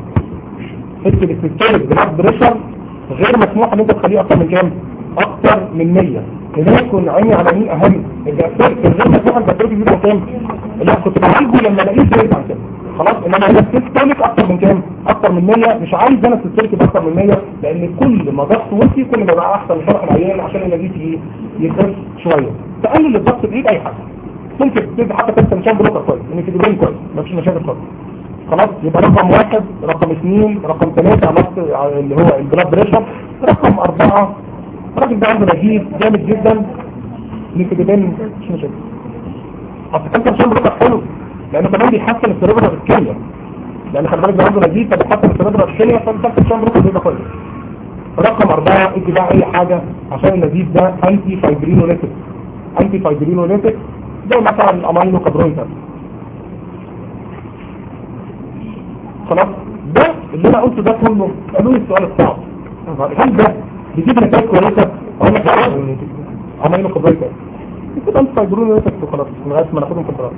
اكتب السيستوليك بلاد بريشر غير مسموح ان انت تخليه اكتر من كام اكتر من 100 هنا يكون عيني على مين اهم الجاسوس غير مسموح ان تدرج يزيد كام اللي كنت بعالجه لما الاقيه زايد عن كده خلاص انما هنا السيستوليك اكتر من كام اكتر من 100 مش عايز انا السيستوليك يبقى اكتر من 100 لان كل ما ضغط وطي كل ما بقى احسن لشرح العيان عشان النزيف ايه يخف شويه تقلل الضغط بايد اي حاجه ممكن تدي حتى تنسى مشان بلوكر كويس ان في كويس مفيش مشاكل خالص خلاص يبقى رقم واحد رقم اثنين رقم ثلاثة علاقة اللي هو البلاد بريشر رقم اربعة الراجل ده عنده نزيف جامد جدا نيكوديبين مش مشاكل اصل كان مشان بلوكر حلو لانه كمان بيحسن السيربرا الكيمياء لان خلي بالك ده عنده نزيف فبيحسن السيربرا الكيمياء فانت مشان بلوكر بيبقى كويس رقم اربعة ادي بقى اي حاجة عشان النزيف ده انتي فايبرينوليتك انتي فايبرينوليتك زي مثلا الامينو كابرويتر خلاص ده اللي انا قلته ده كله قالوا لي السؤال الصعب هل ده بيجيب نتائج كويسه اقول لك اه امينو كابرويتر كده انت فايبرينوليتك وخلاص لغايه ما ناخدهم في الدراسه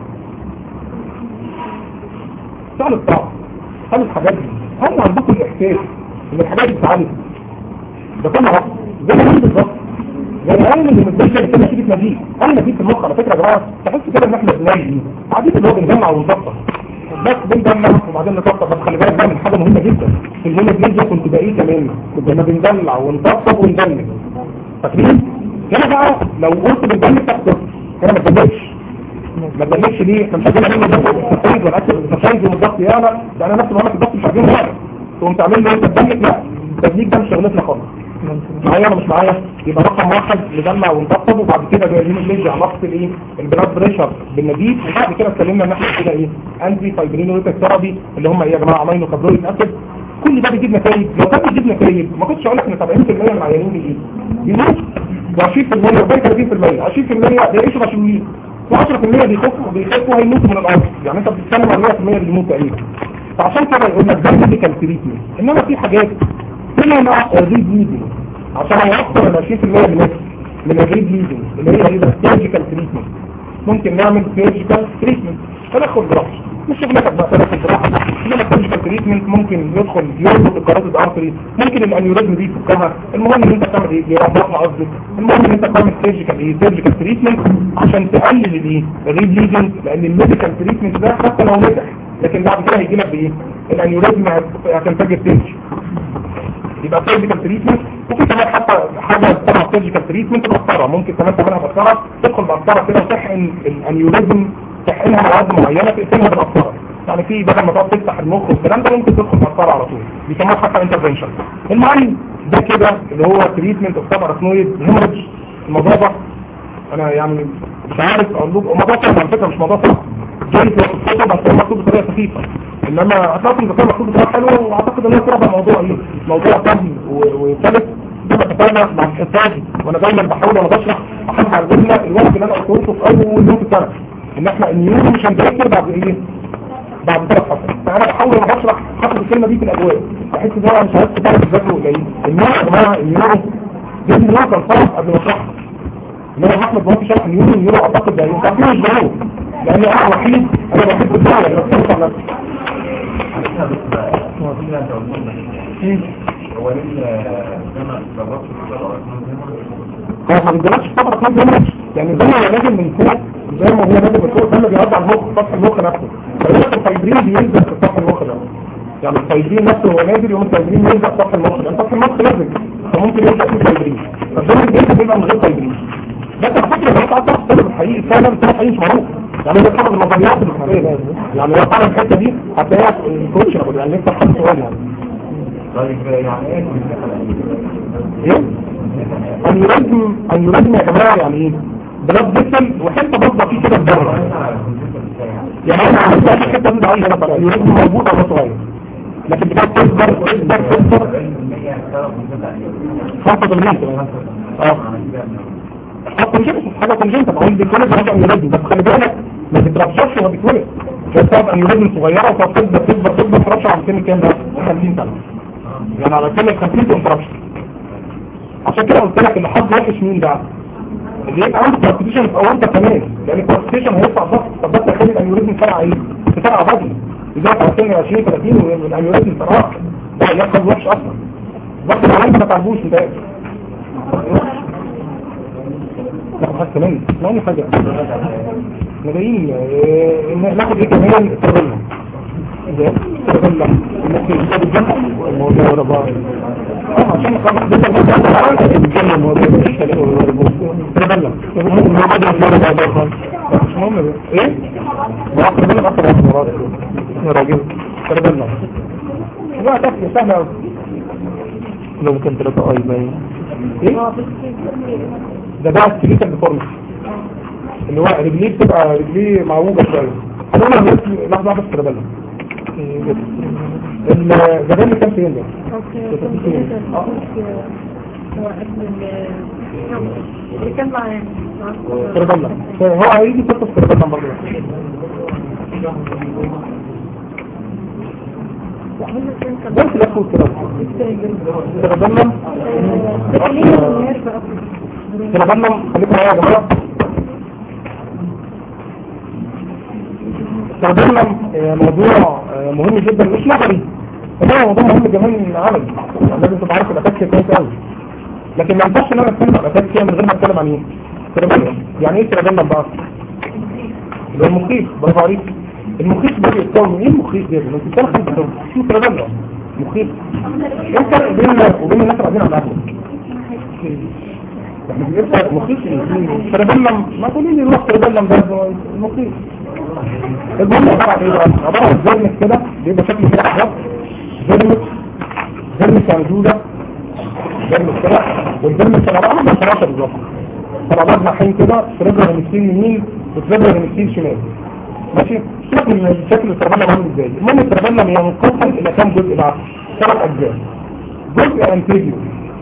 السؤال الصعب هل الحاجات دي هل عندكم الاحساس ان الحاجات دي بتتعالج ده كله عصر زي ما قلت بالظبط زي العلم اللي متبشر كده نتيجه نزيف انا نزيف في المخ على فكره يا جماعه تحس كده ان احنا بنعمل عادي اللي هو بنجمع ونطبق بس بنجمع وبعدين نطبق بس خلي بالك بقى من حاجه مهمه جدا في الهنا بنيجي كنت بقيه كمان كنت انا بندلع ونطبق وندمج فاكرين هنا بقى لو قلت بندمج تحت هنا ما تدمجش ما تدمجش ليه احنا مش عايزين نعمل ضغط التفايز والاكل التفايز والضغط ياما ده انا نفس ما عملت الضغط مش عايزين حاجه تقوم تعمل له انت تدمج لا التدميج ده مش شغلتنا خالص معايا ولا مش معايا يبقى رقم واحد نجمع ونطبطب وبعد كده جايين نيجي علاقه الايه البلاد بريشر بالنبيذ وبعد كده اتكلمنا ان احنا كده ايه انتي فايبرينوليتك ثيرابي اللي هم ايه يا جماعه امينو كابرويك اسيد كل ده بيجيب نتائج لو كان بيجيب نتائج ما كنتش اقول لك ان 70% من العيانين ايه بيموت و20% وباقي 30% 20% بيعيشوا مشلولين و10% بيخفوا بيخفوا هيموتوا من الارض يعني انت بتتكلم عن 100% اللي بيموت تقريبا فعشان كده يقول لك ده ميديكال تريتمنت انما في حاجات كلها مع الريد ليدنج عشان هيأثر ال 20% من من الريد ليدنج اللي هي ايه سيرجيكال تريتمنت ممكن نعمل سيرجيكال تريتمنت تدخل جراحي مش شغلتك بقى تدخل جراحي انما السيرجيكال تريتمنت ممكن يدخل يربط الكاراتيد ارتري ممكن الانيوريزم دي يفكها المهم ان انت تعمل ايه يربطها قصدك المهم ان انت تعمل سيرجيكال ايه سيرجيكال تريتمنت عشان تقلل الايه الريد ليدنج لان الميديكال تريتمنت ده حتى لو نجح لكن بعد كده هيجي لك بايه الانيوريزم هتنفجر تمشي يبقى سيرجيكال تريتمنت وفي كمان حتى حاجه طبعا سيرجيكال تريتمنت القسطره ممكن كمان تعملها بقسطره تدخل بقسطره كده وتحقن الانيوريزم تحقنها مواد معينه تقفلها بالقسطره يعني في بدل ما تقعد تفتح المخ والكلام ده ممكن تدخل بقسطره على طول بيسموها حتى انترفنشن المهم ده كده اللي هو تريتمنت اوف سب ارثنويد هيموريدج الموضوع ده انا يعني مش عارف اقول لكم الموضوع صعب على فكره مش موضوع صعب جاي في الخطه بس هو مكتوب بطريقه خفيفه انما اعتقد ان كان مكتوب بطريقه حلوه واعتقد ان هو صعب موضوع ايه موضوع سهل وثالث زي ما اتفقنا انا مع الحفاظي وانا دايما بحاول وانا بشرح احافظ على الجمله الوقت اللي انا قلته في اول يوم في السنه ان احنا النيورو مش هنذاكر بعد ايه بعد ثلاث فترات فانا بحاول وانا بشرح حاطط الكلمه دي في الادوات بحس ان انا مش عايز تعرف تذاكره قليل النيورو يا جماعه النيورو دي النيورو كان صعب قبل ما اشرحها ان انا احمد بوقت شرح النيورو النيورو اعتقد ده يوم تعرفين مش ضروري لان انا وحيد انا بحب الدعوه اللي بتنفع نفسي هو ليه لما جربت الصلاة هو ما بيجيلكش فترة خمس دقايق يعني زي ما هو نازل من فوق زي ما هو نازل من فوق ده اللي بيرجع المخ سطح المخ نفسه فيقول الفايبرين بينزل في سطح المخ ده يعني الفايبرين نفسه هو نازل يوم الفايبرين ينزل في سطح المخ لان سطح المخ نازل فممكن ينزل فيه فايبرين فالدور الجلد بيبقى من غير فايبرين بس على فكرة لو انت عايز تعرف السبب الحقيقي فعلا السبب الحقيقي مش معروف يعني ده سبب النظريات الفكرية يعني لو فعلا الحتة دي هتلاقيها في الكوتش يعني نفتح خمس سؤال يعني طيب يعني ايه ايه؟ انيوريزم انيوريزم يا جماعه يعني ايه بلاد بيسل وحته برضه في كده بره يعني انا عملت الحته دي ضعيفه بقى الانيوريزم موجود على صغير لكن بتاع تكبر تكبر تكبر خاصه بالمنطقه اه حتى مش حاجه كونجنتال هو بيكون ده انيوريزم بس خلي بالك ما تترشحش وهو بيتولد ده بسبب انيوريزم صغيره وتكبر تكبر تكبر ترشح على سن كام ده 50 سنه يعني على سن 50 تقوم ترشح عشان كده قلت لك اللي حظ وحش مين بقى اللي يبقى عنده كونستيشن او انت كمان لان الكونستيشن هيرفع ضغط طب ده يخلي الانيوريزم فرع ايه فرع بدري اذا على سن 20 30 والانيوريزم فرع ده يحصل وحش اصلا ضغط العالم ما تعرفوش انت لا حتى مني مني حاجه احنا جايين اه، ان ناخد ايه كمان تربيه ده تربيه ممكن يجيب الجنة الموضوع ورا بعض اه عشان خلاص ده الجنة الموضوع تربيه الموضوع ده مرة بعد خالص مش مهم ده. ايه؟ بقى تربيه اكتر من مرات يا راجل تربيه لا تفهم سهله قوي لو كان ثلاثة اي باين ايه؟ ده بقى السكيليتال ديفورميتي اللي هو رجليه بتبقى رجليه معوجة شوية هنقول لك لحظة واحدة في التربلة الجبال كان فين ده؟ اللي كان معايا تربلة هو هيجي فترة في تربلة برضه ده في الأخوة التربلة تربلة تربلة خليكم معايا يا جماعة تربلة موضوع آه، مهم جدا مش نظري ده موضوع مهم كمان عملي يعني لازم تبقى عارف الأساس كويس قوي لكن ما ينفعش ان انا اتكلم عن الاساس كده من غير ما اتكلم عن ايه؟ تربلة يعني ايه تربلة بقى؟ ده المخيف برافو عليك المخيف ده بيتكون من ايه المخيف ده؟ ما انت بتتكلم عن تربلة شو تربلة؟ مخيف ايه الفرق بيننا وبين الناس اللي قاعدين على القهوة؟ احنا بنبقى مخيف تربلة ما تقولي لي روح تربلة ده المخيف المهم عبارة عن ايه بقى؟ عبارة عن زرنك كده بيبقى شكل كده بالظبط زرنك زرنك موجودة زرنك كده والزرنك كده بقى عاملة ثلاثة بالظبط طبعا جناحين كده تربنا غمستين يمين وتربنا غمستين شمال ماشي شكل من شكل التربلة عامل ازاي المهم التربلة ينقسم الى كام جزء بقى ثلاث اجزاء جزء انتيريور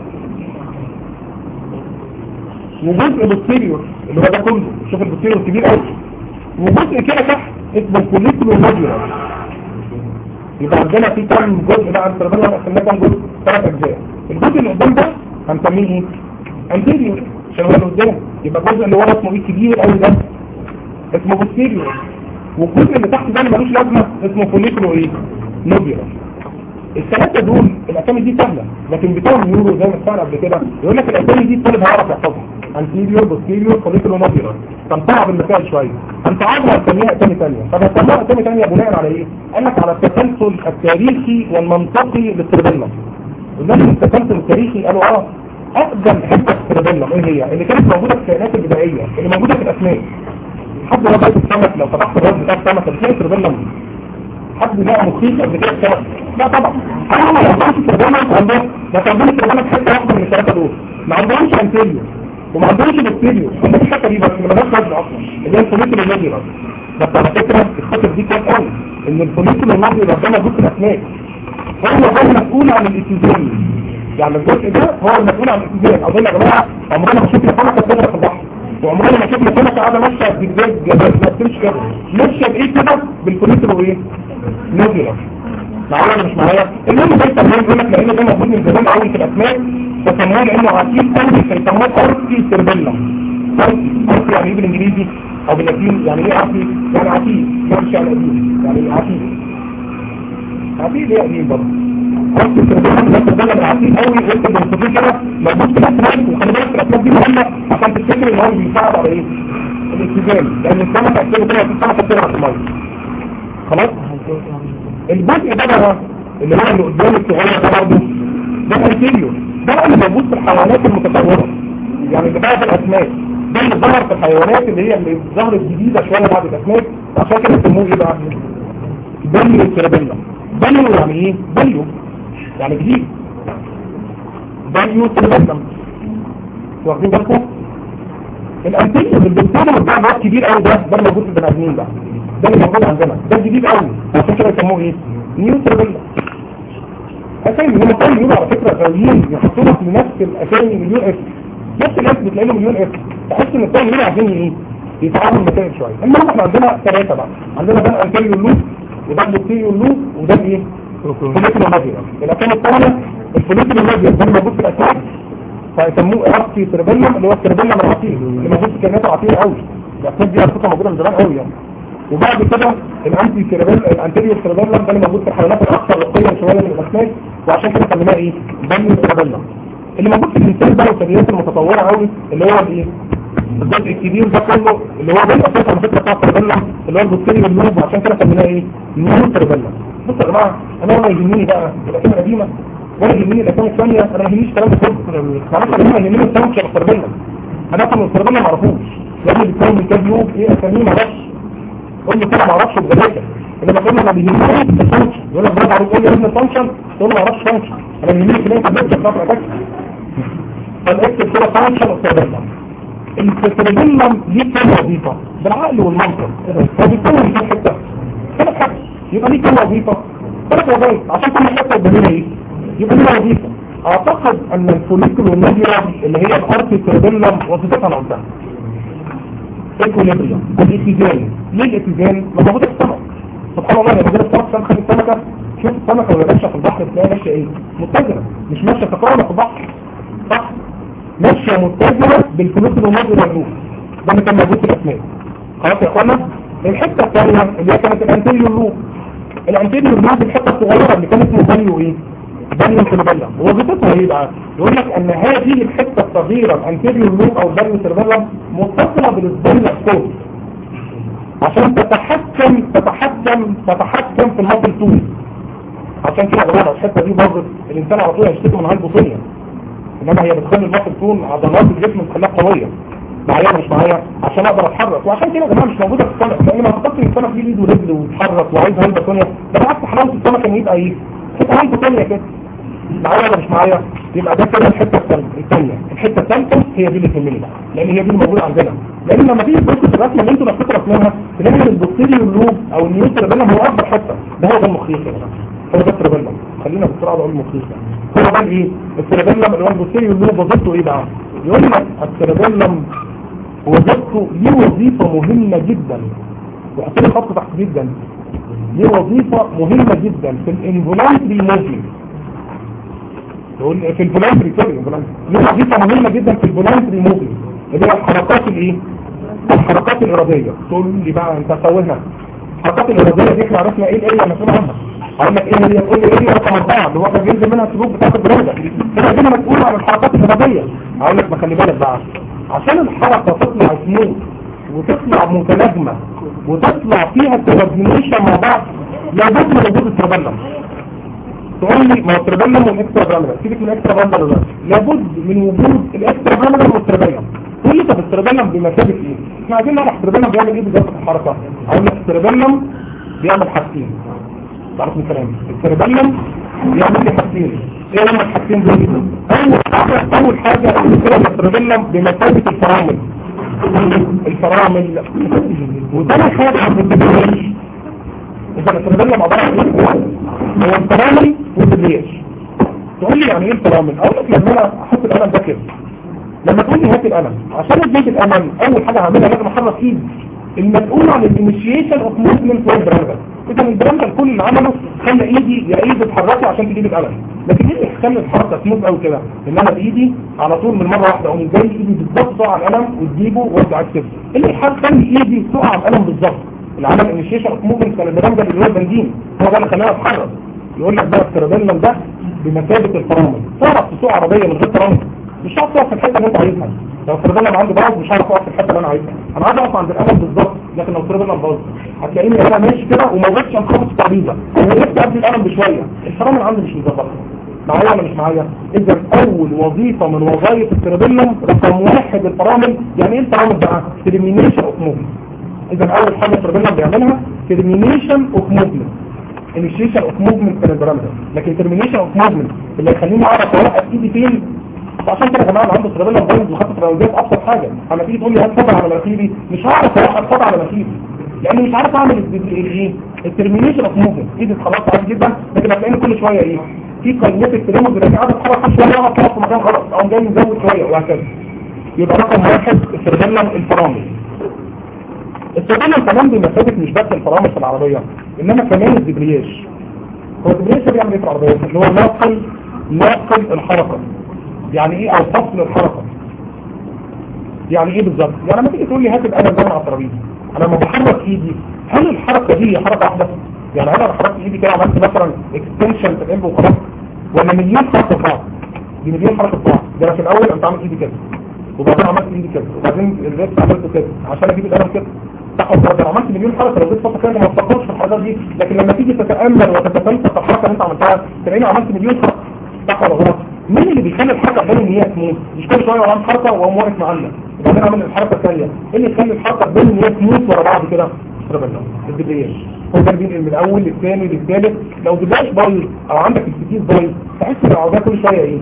وجزء بوستيريور اللي هو ده كله شوف البوستيريور كبير قوي وجزء كده تحت اسمه كوليكولو نوديولار يبقى عندنا في كام جزء بقى التربيه قسمناه كام جزء ثلاث اجزاء الجزء اللي قدام ده هنسميه ايه انتيريور عشان هو اللي قدام يبقى الجزء اللي ورا اسمه ايه كبير قوي ده اسمه بوستيريور والجزء اللي تحت ده اللي ملوش لازمه اسمه كوليكولو ايه نوديولار الثلاثه دول الاسامي دي سهله لكن بتوع النيورو زي ما اتفقنا قبل كده يقول لك الاسامي دي الطالب هيعرف يحفظها انتيريور بوستيريور كوليكولو نوديولار فنصعب المثال شويه هنصعبها هنسميها اسامي ثانيه طب هنسميها اسامي ثانيه بناء على ايه؟ قال لك على التسلسل التاريخي والمنطقي للتربيلا قلنا التسلسل التاريخي قالوا اه اقدم حته في التربيلا ايه هي؟ اللي كانت موجوده في الكائنات البدائيه اللي موجوده في الاسماك حد لو بقى السمك لو فتحت الراس بتاع السمك هتلاقي التربيلا حد لقى مخيف قبل كده السمك لا طبعا انا ما عندهمش التربيلا عندهم بس عندهم التربيلا في حته واحده من الثلاثه دول ما عندهمش انتيريور وما عندهمش بكتيريا عندهم الحته دي بس ما لهاش لازمه اصلا اللي هي الفوليكول النادره بس على فكره الخطر دي كويس قوي ان الفوليكول النادره ده موجود في الاسماك هو ده المسؤول عن الاكسجين يعني الجزء ده هو المسؤول عن الاكسجين اظن يا جماعه عمرنا ما شفنا سمكه بتغرق في البحر وعمرنا ما شفنا سمكه قاعده ماشيه بجد ما بتمشي كده ماشيه بايه كده بالكوليسترول وايه نوبيلا معايا ولا مش معايا المهم ده التمرين يقول لك لان ده موجود من زمان قوي في الاسماك فسموه لانه عتيق قوي فيسموه ارسي سيربيلا ارسي ارسي يعني ايه بالانجليزي او باللاتيني يعني ايه ارسي يعني عتيق مش يعني قديم يعني عتيق عتيق ايه قديم برضه ارسي سيربيلا ده سيربيلا من عتيق قوي وانت بتنصفيه كده موجود في الاسماك وخلي بالك الاسماك دي مهمه عشان تفتكر ان هو بيساعد على ايه الاكسجين لان السمكه اكتبه كده في السمكه بتغرق في الميه خلاص الجزء ده بقى اللي هو اللي قدام الصغير ده برضه ده الانتيريور ده بقى اللي موجود في الحيوانات المتطوره يعني اللي بقى في الاسماك ده اللي ظهر في الحيوانات اللي هي اللي ظهرت جديده شويه بعد الاسماك عشان كده بيسموه ايه بقى؟ بليو سيربيلا بليو يعني ايه؟ بليو يعني جديد بليو سيربيلا واخدين بالكم؟ الانتيريور الدكتور ده نوع كبير قوي ده ده اللي موجود في البني ادمين بقى ده اللي موجود عندنا ده جديد قوي عشان كده يسموه ايه نيو سيربيلا اسامي هم كانوا بيقولوا على فكره غاويين يحطوا لك لنفس الاسامي مليون اسم نفس الاسم بتلاقي له مليون اسم تحس ان الثاني بيقولوا عايزين ايه يتعاملوا المسائل شويه المهم احنا عندنا ثلاثه بقى عندنا ده الانتيريو لوب وده البوستيريو لوب وده الايه الفوليكولو ماجيا الاسامي الثانيه الفوليكولو ماجيا ده موجود في الاسماك فيسموه ارابتي سيربيلم اللي هو السيربيلم العطيل اللي موجود في كائنات عطيله قوي الاسماك دي ارصفه موجوده من زمان قوي يعني وبعد كده الانتي سيربيل الانتيريور سيربيلم ده اللي موجود في الحيوانات الاكثر رقيا شويه من الاسماك وعشان كده سميناه ايه بني سيربيلم اللي موجود في الانسان بقى والثدييات المتطوره قوي اللي هو الايه الجزء الكبير ده كله اللي هو ده اساسا الفكره بتاع السيربيلم اللي هو البوستيريور اللوب وعشان كده سميناه ايه نيو سيربيلم بصوا يا جماعه انا ولا يهمني بقى الاسامي القديمه ولا يهمني الاسامي الثانيه انا ما يهمنيش الكلام ده كله معلش انا يهمني السمك السيربيلم انا اصلا السيربيلم ما اعرفوش يعني بيتكون من كام لوب ايه اساميه ما اعرفش قول له كده ما اعرفش بجد انما كنا ما بيهمنيش الفانكشن يقول لك برافو عليك قول لي يا ابني الفانكشن تقول له ما اعرفش فانكشن انا بيهمني كده انت بتكتب بتاع الاكل فالاكتب كده فانكشن والسيربيلم السيربيلم ليه كام وظيفه بالعقل والمنطق هو بيتكون من كام حته ثلاث حاجات يبقى ليه كام وظيفه ثلاث وظائف عشان كل حته قدامنا ايه يبقى ليه وظيفه اعتقد ان الفوليكول والنادرة اللي هي الارتي سيربيلم وظيفتها انا قلتها ايكوليبريم الاتزان ليه الاتزان ما موجود في السمك سبحان الله لما جينا السمك سمك السمكه شوف السمكه وهي ماشيه في البحر تلاقيها ماشيه ايه متجهه مش ماشيه تقارن في البحر صح ماشيه متجهه بالفلوس الماضي والروح ده اللي كان موجود في الاسماك خلاص يا اخوانا الحته الثانيه اللي هي كانت الانتيريور لوب الانتيريور لوب الحته الصغيره اللي كانت اسمه بانيو ايه بانيو سيربيلا وظيفتها ايه بقى يقول لك ان هذه الحته الصغيره الانتيريور لوب او بانيو سيربيلا متصله بالسبيلا الصوت عشان تتحكم تتحكم تتحكم في المصل طول عشان كده يا جماعه الحته دي برضه الانسان على طول هيشتكي من هايبوتونيا انما هي بتخلي المصل طول عضلات الجسم تخليها قويه معايا مش معايا عشان اقدر اتحرك وعشان كده يا جماعه مش موجوده في السمك لان ما اعتقدش ان السمك ليه ايد ورجل ويتحرك وعايز هايبوتونيا ده بالعكس حلاوه السمك ان يبقى ايه حته هايبوتونيا كده معايا ولا مش معايا يبقى ده كده الحته الثانيه الحته الثالثه هي دي اللي تهمني بقى لان هي دي اللي موجوده عندنا لان لما تيجي تبص في الرسمه اللي انتوا نفسكم رسموها تلاقي ان البوستيريو لوب او النيوتربيلم هو اكبر حته ده هو ده المخيخ يا جماعه هو ده التربيلم خلينا بسرعه نقول المخيخ هو ده الايه التربيلم اللي هو البوستيريو لوب وظيفته ايه بقى يقول لك التربيلم وظيفته ليه وظيفه مهمه جدا وحط لي خط تحت جدا ليه وظيفه مهمه جدا في الانفولانتري موفمنت في الفولانتري سوري ليه وظيفه مهمه جدا في الفولانتري موفمنت اللي هي الحركات الايه الحركات الاراديه تقول لي بقى انت سويها الحركات الاراديه دي احنا عرفنا ايه الاريا مسؤول عنها هقول لك ايه هي تقول لي ايه رقم اربعه اللي هو كان بينزل منها السلوك بتاعت البروده هنا دي مسؤول عن الحركات الاراديه هقول لك ما خلي بالك بقى عشان الحركه تطلع سموث وتطلع متناغمه وتطلع فيها كوردينيشن مع بعض لابد من وجود التربلم تقول لي ما هو التربلم والاكسترا براملر سيبك من الاكسترا براملر دلوقتي لابد من وجود الاكسترا براملر والتربلم تقول لي طب التربلم بمثابه ايه؟ احنا عايزين نعرف التربلم بيعمل ايه بالظبط في الحركه اقول لك التربلم بيعمل حاجتين تعرف من كلامي التربلم بيعمل لي حاجتين ايه هم الحاجتين دول اول حاجه اول حاجه التربلم بمثابه الفرامل الفرامل وتاني حاجه ما بتتبعش اذا التربلم عباره عن ايه؟ هو الفرامل والتدريج تقول لي يعني ايه الفرامل اقول لك لما انا احط القلم ده كده لما تقول لي هات القلم عشان اديك القلم اول حاجه هعملها لازم احرك ايدي المسؤول عن الانيشيشن اوف موفمنت هو البراندل اذا البراندل كل اللي عمله خلى ايدي يا ايدي تتحركي عشان تجيب القلم لكن ايه اللي خلى الحركه سموث قوي كده ان انا بايدي على طول من مره واحده اقوم جاي ايدي بالظبط على القلم وتجيبه وارجع اكتبه اللي خلى ايدي تقع على القلم بالظبط اللي عمل انيشيشن اوف موفمنت كان البراندل اللي هو البنزين هو ده اللي خلاني اتحرك يقول لك بقى السيربيلم ده بمثابه الفرامل تعرف تسوق عربيه من غير فرامل مش هتعرف تقف في الحته اللي انت عايزها لو السيربيلم عنده باظ مش هعرف اقف في الحته اللي انا عايزها انا عايز اقف عند القلم بالظبط لكن لو السيربيلم باظ هتلاقيني انا ماشي كده وما وقفتش انخبط في الترابيزه ووقفت قبل القلم بشويه الفرامل عندي مش مظبطه معايا ولا مش معايا اذا اول وظيفه من وظائف السيربيلم رقم واحد الفرامل يعني ايه الفرامل بقى ترمينيشن اوف موفمنت اذا اول حاجه السيربيلم بيعملها ترمينيشن اوف موفمنت initiation اوف موفمنت كان البرامتر لكن termination اوف موفمنت اللي يخليني اعرف اوقف ايدي فين عشان كده يا جماعه اللي عنده سيربيلم بايظ وخط التراويزات ابسط حاجه اما تيجي تقول لي هات فضل على مناخيري مش هعرف اوقف فضل على مناخيري لاني مش عارف اعمل الايه الترمينيشن اوف موفمنت ايدي خلاص عادي جدا لكن هتلاقيني كل شويه ايه في كاينيتك تريموز اللي قاعد اتحرك شويه اقعد كده في مكان غلط او جاي مزود شويه وهكذا يبقى رقم واحد السيربيلم الفرامل السيربيلم كمان بمثابه مش بس الفرامل في العربيه انما كمان الدبرياج هو الدبرياج ده بيعمل ايه في العربيه اللي هو ناقل ناقل الحركه يعني ايه او فصل الحركه يعني ايه بالظبط يعني لما تيجي تقول لي هات القلم ده من على الترابيزه انا لما بحرك ايدي هل الحركه دي حركه واحده يعني انا حركت ايدي كده عملت مثلا اكستنشن في القلب وخلاص ولا مليون حركه في بعض دي مليون حركه في بعض ده أنا في الاول انت عامل ايدي كده وبعدين عملت ايدي كده وبعدين الريست عملته كده عشان اجيب القلم كده صح ولا غلط؟ عملت مليون حركه لو جيت فتره كده ما تفكرش في الحاجات دي لكن لما تيجي تتامل وتتفلسف في الحركه اللي انت عملتها تلاقيني عملت مليون حركه صح ولا غلط مين اللي بيخلي الحركه تبان ان هي سموث مش كل شويه وعامل حركه واقوم واقف معلق وبعدين اعمل الحركه الثانيه ايه اللي يخلي الحركه تبان ان هي سموث ورا بعض كده ربنا الدبرياج هو ده بينقل من الاول للثاني للثالث لو دبرياج بايظ او عندك الفتيس بايظ تحس ان العربيه كل شويه ايه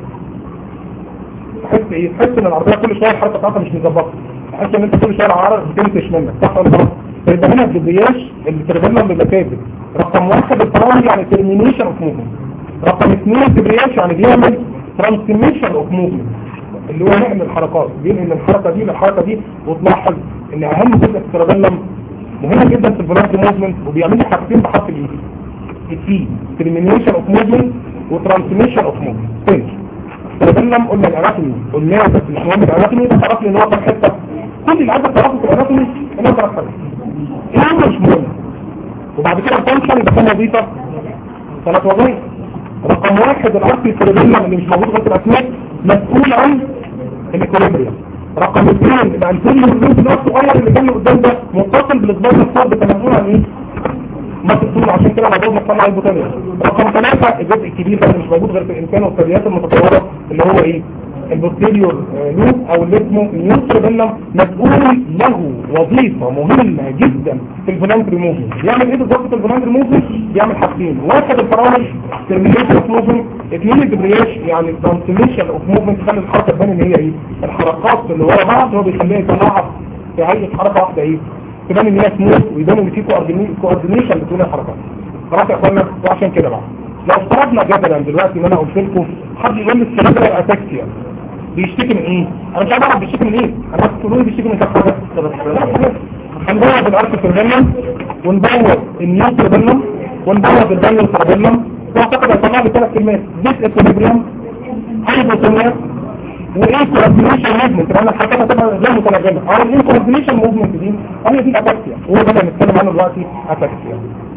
تحس ايه تحس ان العربيه كل شويه الحركه بتاعتها مش مظبطه تحس ان انت كل شويه العربيه بتنتش منك صح ولا غلط فيبقى هنا الدبرياج التربيلم بيبقى ثابت رقم واحد الفرامل يعني ترمينيشن اوف موفمنت رقم اثنين الدبرياج يعني بيعمل ترانسميشن اوف موفمنت اللي هو نقل الحركات بينقل من الحركه دي للحركه دي وتلاحظ ان اهم جزء في التربيلم مهم جدا في الفولانتي موفمنت وبيعمل لي حاجتين بحرف الاي التي ترمينيشن اوف موفمنت وترانسميشن اوف موفمنت تاني التربيلم قلنا الاناتومي قلنا بس مش مهم الاناتومي بس عرفني ان هو كام حته كل اللي عايز تعرفه في الاناتومي ان هو ثلاث حاجات ايه مش مهم وبعد كده الفانكشن يبقى كام وظيفه ثلاث وظائف رقم واحد الارض السيربيلم اللي مش موجود غير في الاسماك مسؤول عن الاكوليبريم رقم اثنين الانتيريور لوب اللي هو الصغير اللي جنب قدام ده متصل بالاسبوع الصعب ده مسؤول عن ايه؟ ما تقول عشان كده موضوع مصنع البوتانيا رقم ثلاثة الجزء الكبير ده اللي مش موجود غير في الانسان والثدييات المتطورة اللي هو ايه؟ البوستيريور لوب او اللي اسمه النيوتريبيلم مسؤول له وظيفة مهمة جدا في الفولانتري موفمنت بيعمل ايه بالظبط في الفولانتري موفمنت بيعمل حاجتين واحد الفرامل ترمينيشن اوف موفمنت اثنين الدبرياش يعني ترانسميشن اوف موفمنت تخلي الحركة تبان ان هي ايه الحركات اللي ورا بعض هو بيخليها يطلعها في هيئة حركة واحدة ايه تبان ان هي سموث ويبان ان في كوردينيشن بين الحركات خلاص يا اخوانا وعشان كده بقى لو افترضنا جدلا دلوقتي ان انا قلت لكم حد يقول لي السيربرال اتاكسيا بيشتكي من ايه انا مش عارف اعرف بيشتكي من ايه انا بس تقولوا لي بيشتكي من كام حاجه هنبوظ الارض سيربيلم ونبوظ النيوت سيربيلم ونبوظ البنيو سيربيلم واعتقد هيطلع لي ثلاث كلمات ديس اكوليبريم هايبوتونيا وايه كوردينيشن موفمنت لان الحركات هتبقى غير متناغمه او الايه كوردينيشن موفمنت دي هي دي الاتاكسيا هو ده اللي هنتكلم عنه دلوقتي اتاكسيا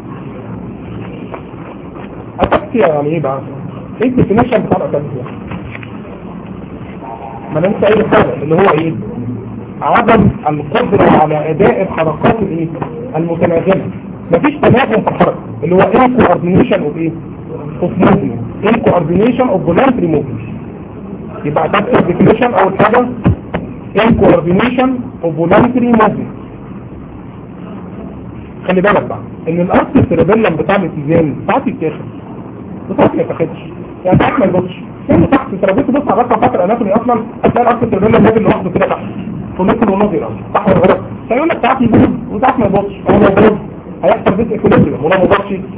اتاكسيا يعني ايه بقى ايه الديفينيشن بتاع الاتاكسيا ما ننسى اي حاجه اللي هو ايه عدم القدرة على اداء الحركات الايه المتناغمة مفيش تناغم في الحركة اللي هو ايه coordination of ايه of movement ايه coordination of voluntary movement يبقى ده definition اول حاجة ايه coordination of voluntary movement خلي بالك بقى ان الارض السيربيلم بتاع الاتزان ساعات يتاخد وساعات ما يتاخدش يعني ساعات ما يبصش يعني تحت انت لو جيت تبص على الرقم فاكر الاناتومي اصلا هتلاقي الارض السيربيلم نازل لوحده كده تحت ونصل ونظر صح ولا غلط فيقول لك ساعات يبص وساعات ما يبصش هو لو بص هيحصل ديس اكوليبريم ولو ما بصش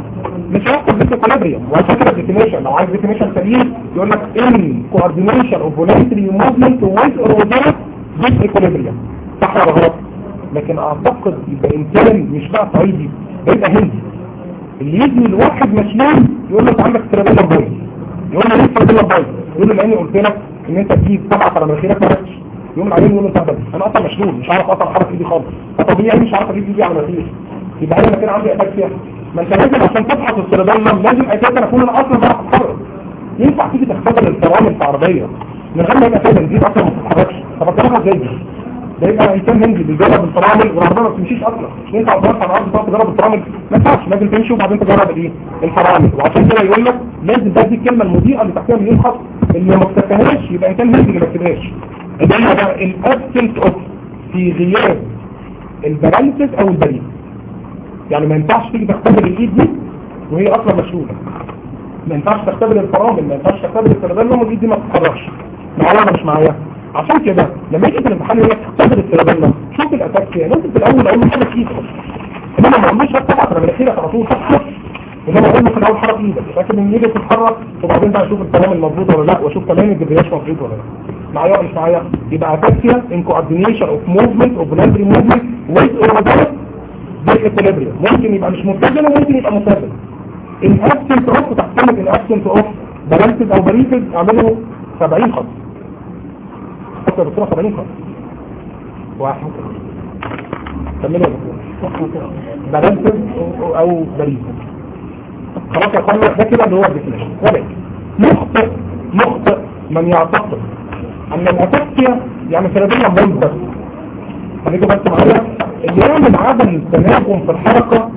مش هيحصل ديس اكوليبريم وعشان كده الديفينيشن لو عايز ديفينيشن سليم يقول لك ان كوردينيشن اوف فولنتري موفمنت ويز اور وزارة ديس اكوليبريم صح ولا غلط لكن اعتقد يبقى انسان مش بقى صعيدي ده يبقى هندي اللي يجي الواحد مشلول يقول له انت عندك ترابيلا بايظ يقول له ليه ترابيلا بايظ يقول له لاني قلت لك ان انت تجيب سبعه على مناخيرك ما ركش يقوم عليه يقول له انت هبل انا اصلا مشلول مش عارف اصلا احرك ايدي خالص فطبيعي مش عارف اجيب ايدي على مناخيري يبقى انا كان عندي اتاكسيا ما انت لازم عشان تفحص الترابيلا لازم اساسا اكون انا اصلا بعرف اتحرك ينفع تيجي تختبر الفرامل في عربيه من غير ما يبقى فيها بنزين اصلا ما تتحركش طب اتصرفها ازاي دي؟ ده يبقى انسان هندي بيجرب الفرامل والعربيه ما بتمشيش اصلا ينفع تروح على الارض تقعد تجرب الفرامل ما ينفعش لازم تمشي وبعدين تجرب الايه الفرامل وعشان كده يقول لك لازم ده دي الكلمه المضيئه اللي تحتها مليون خط اللي ما اكتفاهاش يبقى انسان هندي اللي ما كتبهاش ده بقى الابسنت اوف في غياب الباراليسيس او البريد يعني ما ينفعش تيجي تختبر الايد دي وهي اصلا مشلوله ما ينفعش تختبر الفرامل ما ينفعش تختبر السيربيلوم والايد دي ما تتحركش معايا ولا مش معايا عشان كده لما يجي في الامتحان يقول لك تختبر السيربيلوم شوف الاتاكسيا لازم في الاول اقول له حاجه فيك انما ما اعملش طبعا انا مناخيرك على طول صح انما اقول له في الاول حرك ايدك لكن ان ايدك تتحرك وبعدين بقى اشوف الكلام المظبوط ولا لا واشوف كمان الجبرياش مظبوط ولا لا معايا ولا مش معايا يبقى اتاكسيا ان كوردينيشن اوف موفمنت اوف لاندري موفمنت ويز اور بالاكوليبريم ممكن يبقى مش متزن وممكن يبقى متزن الابسنت اوف تحتمل الابسنت اوف بالانسد او بريفد اعمله 70 خط حتى بصوره 70 خط واحد كملوا يا دكتور بالانسد او بريفد خلاص يا اخوانا ده كده اللي هو الديفينيشن ولكن مخطئ مخطئ من يعتقد ان الاتاكيا يعني سيرابيلا بايظ بس خليكوا بس معايا اللي يعمل عدم التناغم في الحركة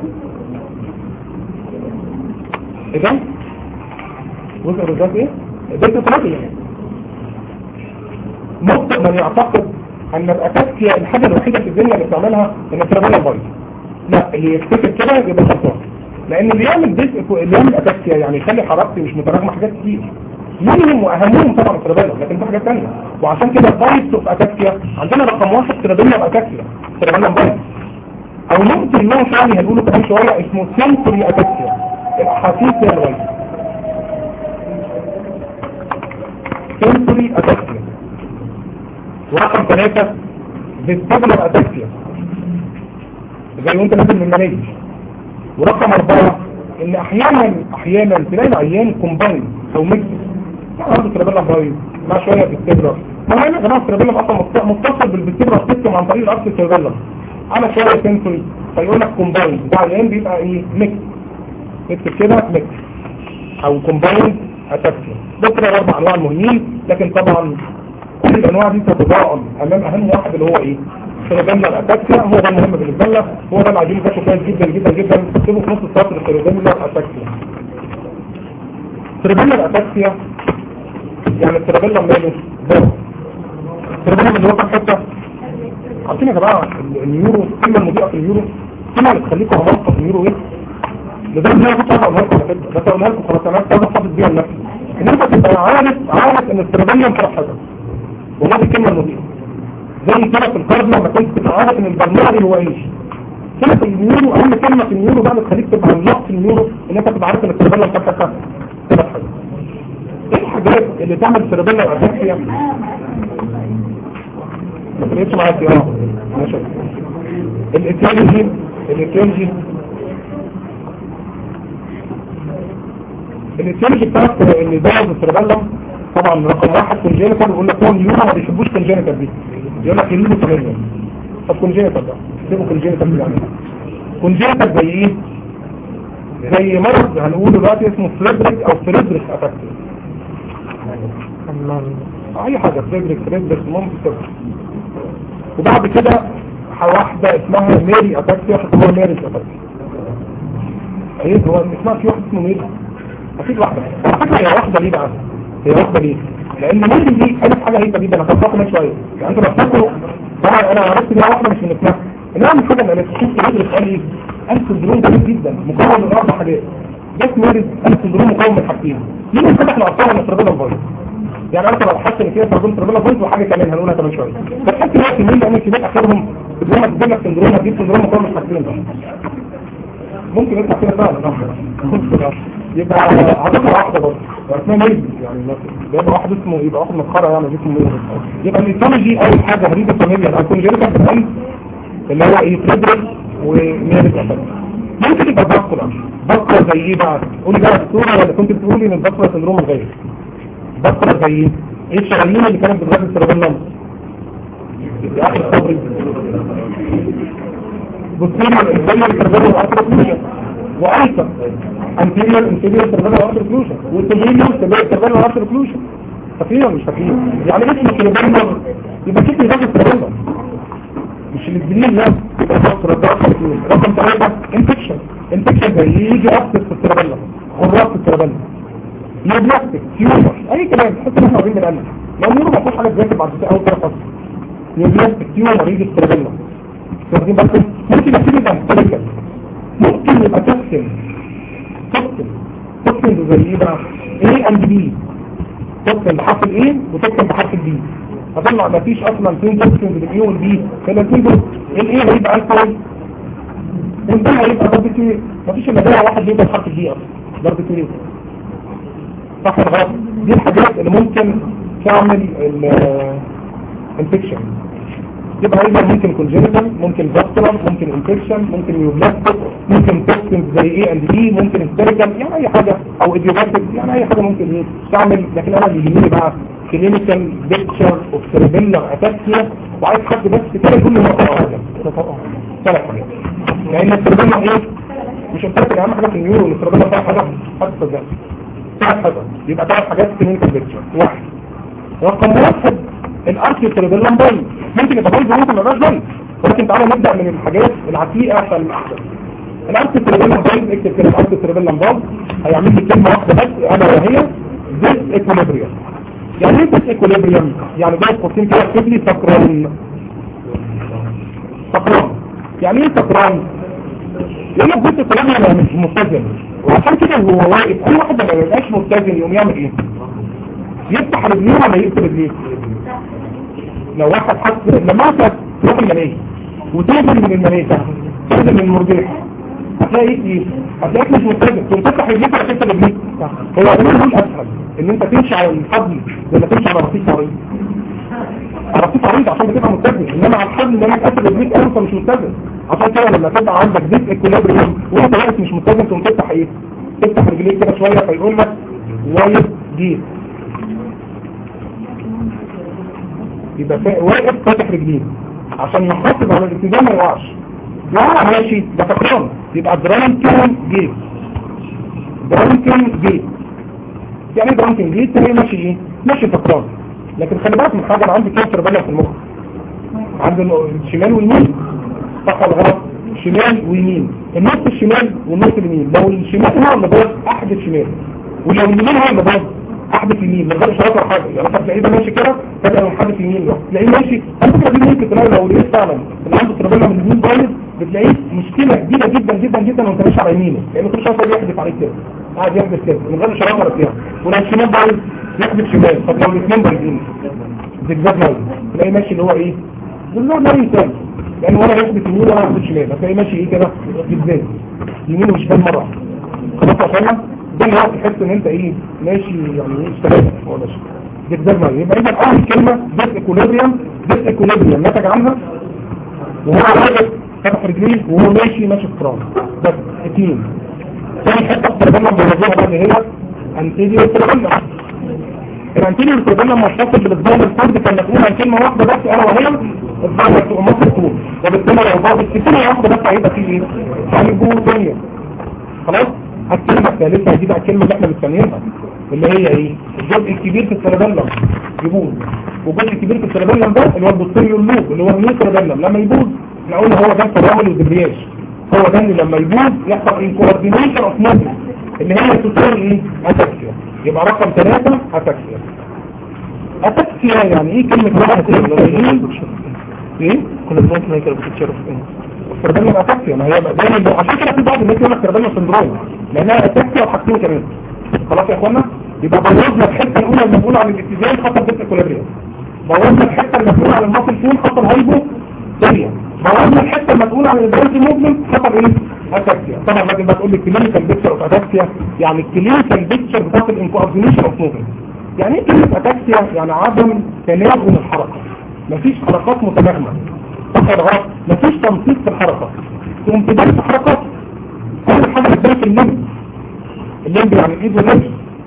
اذا وزن الرجاج ايه؟ ده تتراجع يعني مخطئ من يعتقد ان الاتاكيا الحاجة الوحيدة في الدنيا اللي بتعملها ان السيرابيلا بايظ لا اللي يفتكر كده يبقى غلطان لان اللي يعمل ديسك اللي يعمل اتاكيا يعني يخلي حركتي مش متراجمة حاجات كتير منهم واهمهم طبعا السيرابيلا لكن في حاجات ثانيه وعشان كده البايت اوف اتاكسيا عندنا رقم واحد سيرابيلا واتاكسيا سيرابيلا بايت او ممكن نوع ثاني هنقوله كمان شويه اسمه سنسوري اتاكسيا الاحاسيس هي الغايه سنسوري اتاكسيا ورقم ثلاثة فيستيبولار اتاكسيا زي وانت نازل من المناهج ورقم أربعة ان احيانا احيانا تلاقي العيان كومباين او ميكس عنده سيربيلا بايظ مع شويه بالسيربيلا طبعا يا جماعه السيربيلا اصلا متصل بالسيربيلا سيستم عن طريق الارض السيربيلا على شويه سنسوري فيقول لك كومباين بتاع العيان بيبقى ايه ميكس اكتب كده ميكس او كومباين اتاكسيا ده كده الاربع انواع المهمين لكن طبعا كل الانواع دي تتضاءل امام اهم واحد اللي هو ايه سيربيلا الاتاكسيا هو ده المهم بالنسبه لنا هو ده اللي عايزين نذاكره كويس جدا جدا جدا اكتبوا في نص السطر سيربيلا الاتاكسيا سيربيلا الاتاكسيا يعني السيربيلا ماله ضرب السيربيلا من وقت حتة عارفين يا جماعة النيورو الكلمة المضيئة في النيورو الكلمة اللي تخليكم هماركة في النيورو ايه لذلك انا كنت عايز اقولها لكم على فكرة بس اقولها لكم خلاص انا عايز احتفظ بيها لنفسي ان انت تبقى عارف عارف ان السيربيلا متوحدة والله دي الكلمة المضيئة زي كده في الكارديو لما كنت تبقى عارف ان البلماري هو ايش كلمة النيورو اهم كلمة في النيورو بقى بتخليك تبقى عملاق في النيورو ان انت تبقى عارف ان السيربيلا متوحدة ثلاث حاجات ايه الحاجات اللي تعمل سيربيلا واتاكسيا ما فرقتش معاك اه ماشي الاتيولوجي الاتيولوجي الاتيولوجي بتاعت اللي ضرب السيربيلا طبعا رقم واحد كونجينيتال بيقول لك هو اليورو ما بيحبوش كونجينيتال دي يقول لك يليبو ثمانية طب كونجينيتال ده سيبوا كونجينيتال يعني كونجينيتال زي ايه زي مرض هنقوله دلوقتي اسمه فريدريك او فريدريك اتاكسيا اي حاجة فريدريك فريدريك ممكن تبقى وبعد كده واحدة اسمها ميري اتاكسيا هو ميري اتاكسيا ايه هو اسمها في واحد اسمه ميري اكيد واحدة على فكرة هي واحدة ليه بقى هي واحدة ليه لان ميري دي كانت حاجة هيبة جدا انا خطاكم من شوية يعني انتوا لو فاكروا طبعا انا عرفت ان هي واحدة مش من اسمها انها مش حاجة من الاسم فريدريك قال لي قال سندروم جميل جدا مكون من اربع حاجات ده ميري قال سندروم مكون من حاجتين مين اللي فتح الاطفال من السربيلا البايظ يعني انا لو حاسس ان فيها سندروم سيربيلا بوينت وحاجه كمان هنقولها كمان شويه بس حتى دلوقتي مين لان كده اخرهم لما تجيب لك سندروم هتجيب سندروم مقاومه حاجتين ده ممكن يطلع كده فعلا ممكن يبقى هتطلع واحده برضه اسمها ميل يعني مثلا يبقى واحد اسمه يبقى واحد مسخره يعني اسمه ميل يبقى الايتولوجي اول حاجه هريده فاميليا هيكون جيركا بالقلب اللي هو ايه فريدريك وميريت افكت ممكن يبقى باسكولار باسكولار زي ايه بقى قولي بقى الصوره ولا كنت بتقولي ان الباسكولار سندروم غير باسكولار زي ايه ايه الشرايين اللي كانت بتغذي السيربيلم في اخر الصبر بوستيريور انتيريور سيربيلم ارتروكلوجن وايضا انتيريور انتيريور سيربيلم ارتروكلوجن والتمرينيور سيربيلم ارتروكلوجن فاكرين ولا مش فاكرين يعني اسم السيربيلم يبقى كده يغذي السيربيلم مش الجنين لا يبقى باسكولار ده رقم ثلاثة انفكشن انفكشن زي يجي اكتر في السيربيلم خراج في السيربيلم نيوبلاستيك تيومر اي كلام تحس ان احنا واخدين بالقلب لو نيورو ما فيش حاجه تذاكر بعد كده اول كده خالص نيوبلاستيك تيومر يجي السيربيلم واخدين بالكم ممكن يبتدي يبقى هيستريكال ممكن يبقى توكسين توكسين توكسين زي ايه بقى ايه اند بي توكسين بحرف الايه وتوكسين بحرف البي اطلع ما فيش اصلا اثنين توكسين بالاي والبي كده الاثنين دول الايه هيبقى الكحول انت هيبقى ضربة ما فيش الا دواء واحد يبقى بحرف البي اصلا ضربة ايه صح ولا غلط دي الحاجات اللي ممكن تعمل الانفكشن يبقى ايضا ممكن كونجنتال ممكن فاسكولار ممكن انفكشن ممكن نيوبلاستيك ممكن توكسين زي ايه اند بي ممكن هيستيريكال يعني اي حاجه او ايديوباثيك يعني اي حاجه ممكن ايه تعمل لكن انا اللي يهمني بقى كلينيكال بيكتشر اوف سيربيلر اتاكسيا وعايز حد بس كده يقول لي نقطه واحده ثلاث حاجات لان السيربيلر ايه مش قلت لك اهم حاجه في النيورو السيربيلر فيها حاجه حد صدقني ثلاث حاجات يبقى ثلاث حاجات كلينيكال بيكتشر واحد رقم واحد الاركي سيربيلم بايظ ممكن يبقى بايظ ممكن ما يبقاش بايظ ولكن تعالى نبدا من الحاجات العتيقه فالاحسن الاركي سيربيلم بايظ اكتب كده الاركي سيربيلم بايظ هيعمل لي كلمه واحده بس انا وهي ديس ايكوليبريم يعني ايه ديس ايكوليبريم يعني ده قوسين كده اكتب لي سكران سكران يعني ايه سكران يقول لك ديس ايكوليبريم مش متزن وعشان كده هو واقف اي واحد ما يبقاش متزن يقوم يعمل ايه يفتح رجليه ولا يقفل رجليه لو واحد حس لما انت تروح المنيه وتنزل من المنيه تنزل من المرجح هتلاقي ايه هتلاقيك مش متزن تقوم تفتح رجليك ولا تفتح رجليك هو عموما دول اسهل ان انت تمشي على الحبل لما تمشي على رصيف عريض على رصيف عريض عشان بتبقى متزن انما على الحبل لما تقفل رجليك قوي انت مش متزن عشان كده لما تبقى عندك ديس اكوليبريم وانت واقف مش متزن تقوم تفتح ايه تفتح رجليك كده شويه فيقول لك وايد جيت يبقى واقف فاتح رجليه عشان يحافظ على الاتزان ما يوقعش يقع ماشي ده فقران يبقى درانكن جيت درانكن جيت يعني ايه درانكن جيت هي ماشي ايه ماشي فقران لكن خلي بالك من حاجه انا عندي كام سيربيلا في المخ عندي الشمال واليمين صح ولا غلط شمال ويمين النص الشمال والنص اليمين لو الشمال هو اللي باظ احد الشمال ولو اليمين هو اللي باظ احدث يمين من غير اشارات ولا حاجه يعني انت تلاقيه ده ماشي كده فجاه يقوم حادث يمين لوحده تلاقيه ماشي على فكره دي ممكن تلاقي لو لقيت فعلا اللي عنده ترابيلا من اليمين بايظ بتلاقيه مشكله كبيره جدا جدا جدا وانت ماشي على يمينه لان كل شويه يحدث عليك كده قاعد يحدث كده من غير اشارات ولا بتاع ولو الشمال بايظ يحدث شمال طب لو الاثنين بايظين زجزاج بايظ تلاقيه ماشي اللي هو ايه بالله ما ينسى لان ولا يحدث يمين ولا يحدث شمال هتلاقيه ماشي ايه كده زجزاج يمين وشمال مره خلاص يا فندم ده اللي هو تحس ان انت ايه ماشي يعني ايه اشتغلت هو ماشي جدا ما يبقى اذا اول كلمه ديس ايكوليبريم ديس ايكوليبريم نتج عنها وهو واقف فتح رجليه وهو ماشي ماشي فرام بس اثنين ثاني حته استخدمنا بالوظيفه بقى اللي هي انتيريور تربلم الانتيريور تربلم متصل بالاسبوع الفرد كان مسؤول عن كلمه واحده بس انا وهي الضغط تبقى مصر طول وبالتالي لو ضغط كلمه واحده بس هيبقى فيه ايه؟ يعني جوه ثانيه خلاص الكلمة الثالثة دي بقى الكلمة اللي احنا بنسميها اللي هي ايه الجزء الكبير في السيربيلم يبوظ والجزء الكبير في السيربيلم ده اللي هو البوستيريور لوب اللي هو النيو سيربيلم لما يبوظ احنا قلنا هو ده الترامل والدبرياج هو ده اللي لما يبوظ يحصل انكوردينيشن اوف موفمنت اللي هي تساوي ايه اتاكسيا يبقى رقم ثلاثة اتاكسيا اتاكسيا يعني ايه كلمة واحد ايه كنا بنقول ما يكره بتتشرف ايه السيربيلم اتاكسيا ما هي دايما عشان كده في بعض الناس يقول لك سيربيلم سندروم لانها اتاكسيا وحاجتين كمان خلاص يا اخوانا يبقى بوظنا الحته الاولى المسؤوله عن الاتزان خطر بيت الكولابريا بوظنا الحته المسؤوله عن المصل فون خطر هايبو ثانيه بوظنا الحته المسؤوله عن البرنس موفمنت خطر ايه اتاكسيا طبعا لازم بقى تقول لي كلينيكال بيكتشر اوف اتاكسيا يعني الكلينيكال بيكتشر بتاعت الانكوردينيشن اوف موفمنت يعني ايه كلمه اتاكسيا يعني عدم تناغم الحركه مفيش حركات متناغمه صح ولا غلط مفيش تنسيق في الحركه تقوم تبان في حركه اول حاجه بتبان في اللمب اللمب يعني الايد والرجل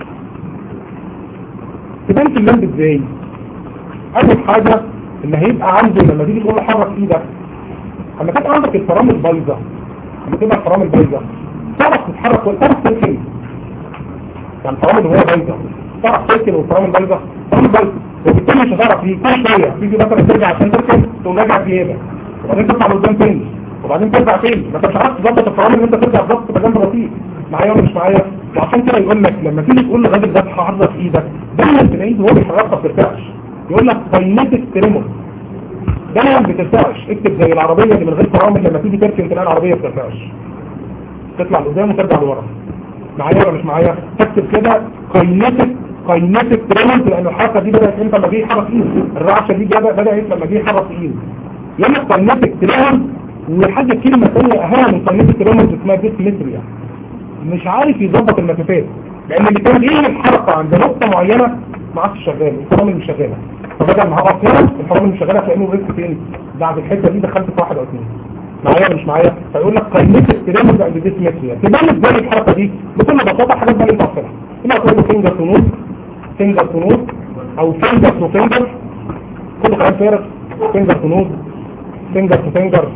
تبان في اللمب ازاي اول حاجه اللي هيبقى عنده لما تيجي تقول له حرك ايدك لما كانت عندك الفرامل بايظه لما تبقى الفرامل بايظه تعرف تتحرك ولا تعرف تركن يعني الفرامل وهي بايظه تعرف تركن والفرامل بايظه الفرامل بايظه وبالتالي مش هتعرف ايه كل شويه تيجي مثلا ترجع عشان تركن تقوم راجع زياده وبعدين تطلع لقدام تاني وبعدين ترجع تاني ما انت مش عارف تظبط الفرامل ان انت ترجع بالظبط تبقى جنب بطيء معايا ولا مش معايا وعشان كده يقول لك لما تيجي تقول للراجل ده حرك ايدك دايما تلاقيه وهو بيحركها ما بترتاحش يقول لك كاينيتك تريمور دايما ما بترتاحش اكتب زي العربيه اللي من غير فرامل لما تيجي تركن تلاقي العربيه ما بترتاحش تطلع لقدام وترجع لورا معايا ولا مش معايا تكتب كده كاينيتك كاينيتك تريمور لان الحركه دي بدات امتى لما جه يحرك ايده الرعشه دي بدات لما جه يحرك ايده يقول لك كاينيتك تريمور وحاجه كلمه ثانيه اهم من كاينيتك تريمور اسمها ديسمتريا مش عارف يظبط المسافات لان اللي كان ايه الحركه عند نقطه معينه ما عادش شغال الفرامل مش شغاله فبدل ما هقف هنا الفرامل مش شغاله كانه ريسك فين بعد الحته دي دخلت في واحد او اثنين معايا ولا مش معايا فيقول لك قيمه الترامل بقى بديسمتريا تبان ازاي الحركه دي بكل بساطه حاجات بقى انت عارفها هنا هتقول له فينجر تو نوت فينجر تو نوت او فينجر تو فينجر كله كلام فارغ فينجر تو نوت فينجر تو فينجر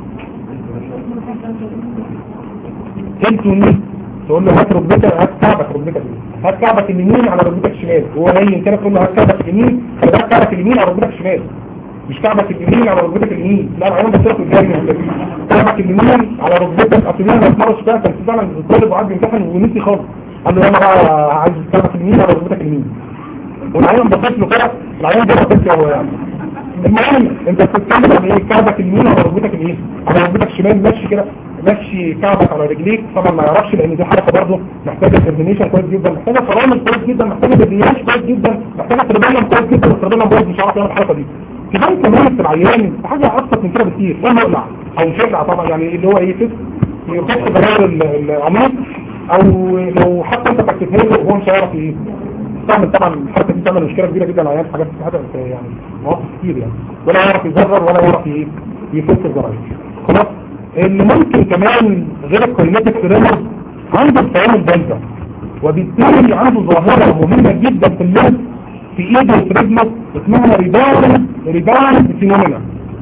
هيل تو نيت تقول له هات ركبتك هات كعبك ركبتك هات كعبك اليمين على ركبتك الشمال وهو نايم كده تقول له هات كعبك اليمين خلي بالك كعبك اليمين على ركبتك الشمال مش كعبك اليمين على ركبتك اليمين لا انا عايز بصير قدامي كعبك اليمين على ركبتك اصل انا ما مرش كده كان فعلا الطالب وقعد بيمتحن ونسي خالص قال له انا بقى عايز كعبك اليمين على ركبتك اليمين والعيان بصيت له كده العيان ده بصيت له هو يعني المهم انت بتتكلم عن ايه كعبك اليمين على ركبتك اليمين على ركبتك الشمال ماشي كده ماشي كعبك على رجليك طبعا ما يعرفش لان دي حركه برضه محتاجه كوردينيشن كويس جدا محتاجه فرامل كويس جدا محتاجه بدياش كويس جدا محتاجه تربيه كويس جدا والتربيه برضه مش عارف يعمل الحركه دي كمان كمان في العيان حاجه ابسط من كده بكتير لا مقلع او مش يقلع طبعا يعني اللي هو ايه كده يحط برار العميق او لو حتى انت بكتبها له وهو مش هيعرف ايه تعمل طبعا الحركه دي تعمل مشكله كبيره جدا العيان حاجات حاجات يعني مواقف كتير يعني ولا يعرف يزرر ولا يعرف ايه يفك الزراير خلاص اللي ممكن كمان غير الكلمات الكريمر عنده الفيام البلدة وبالتالي عنده ظاهرة مهمة جدا في اللمس في ايده وفي رجله اسمها ريباول ريباول فينومينا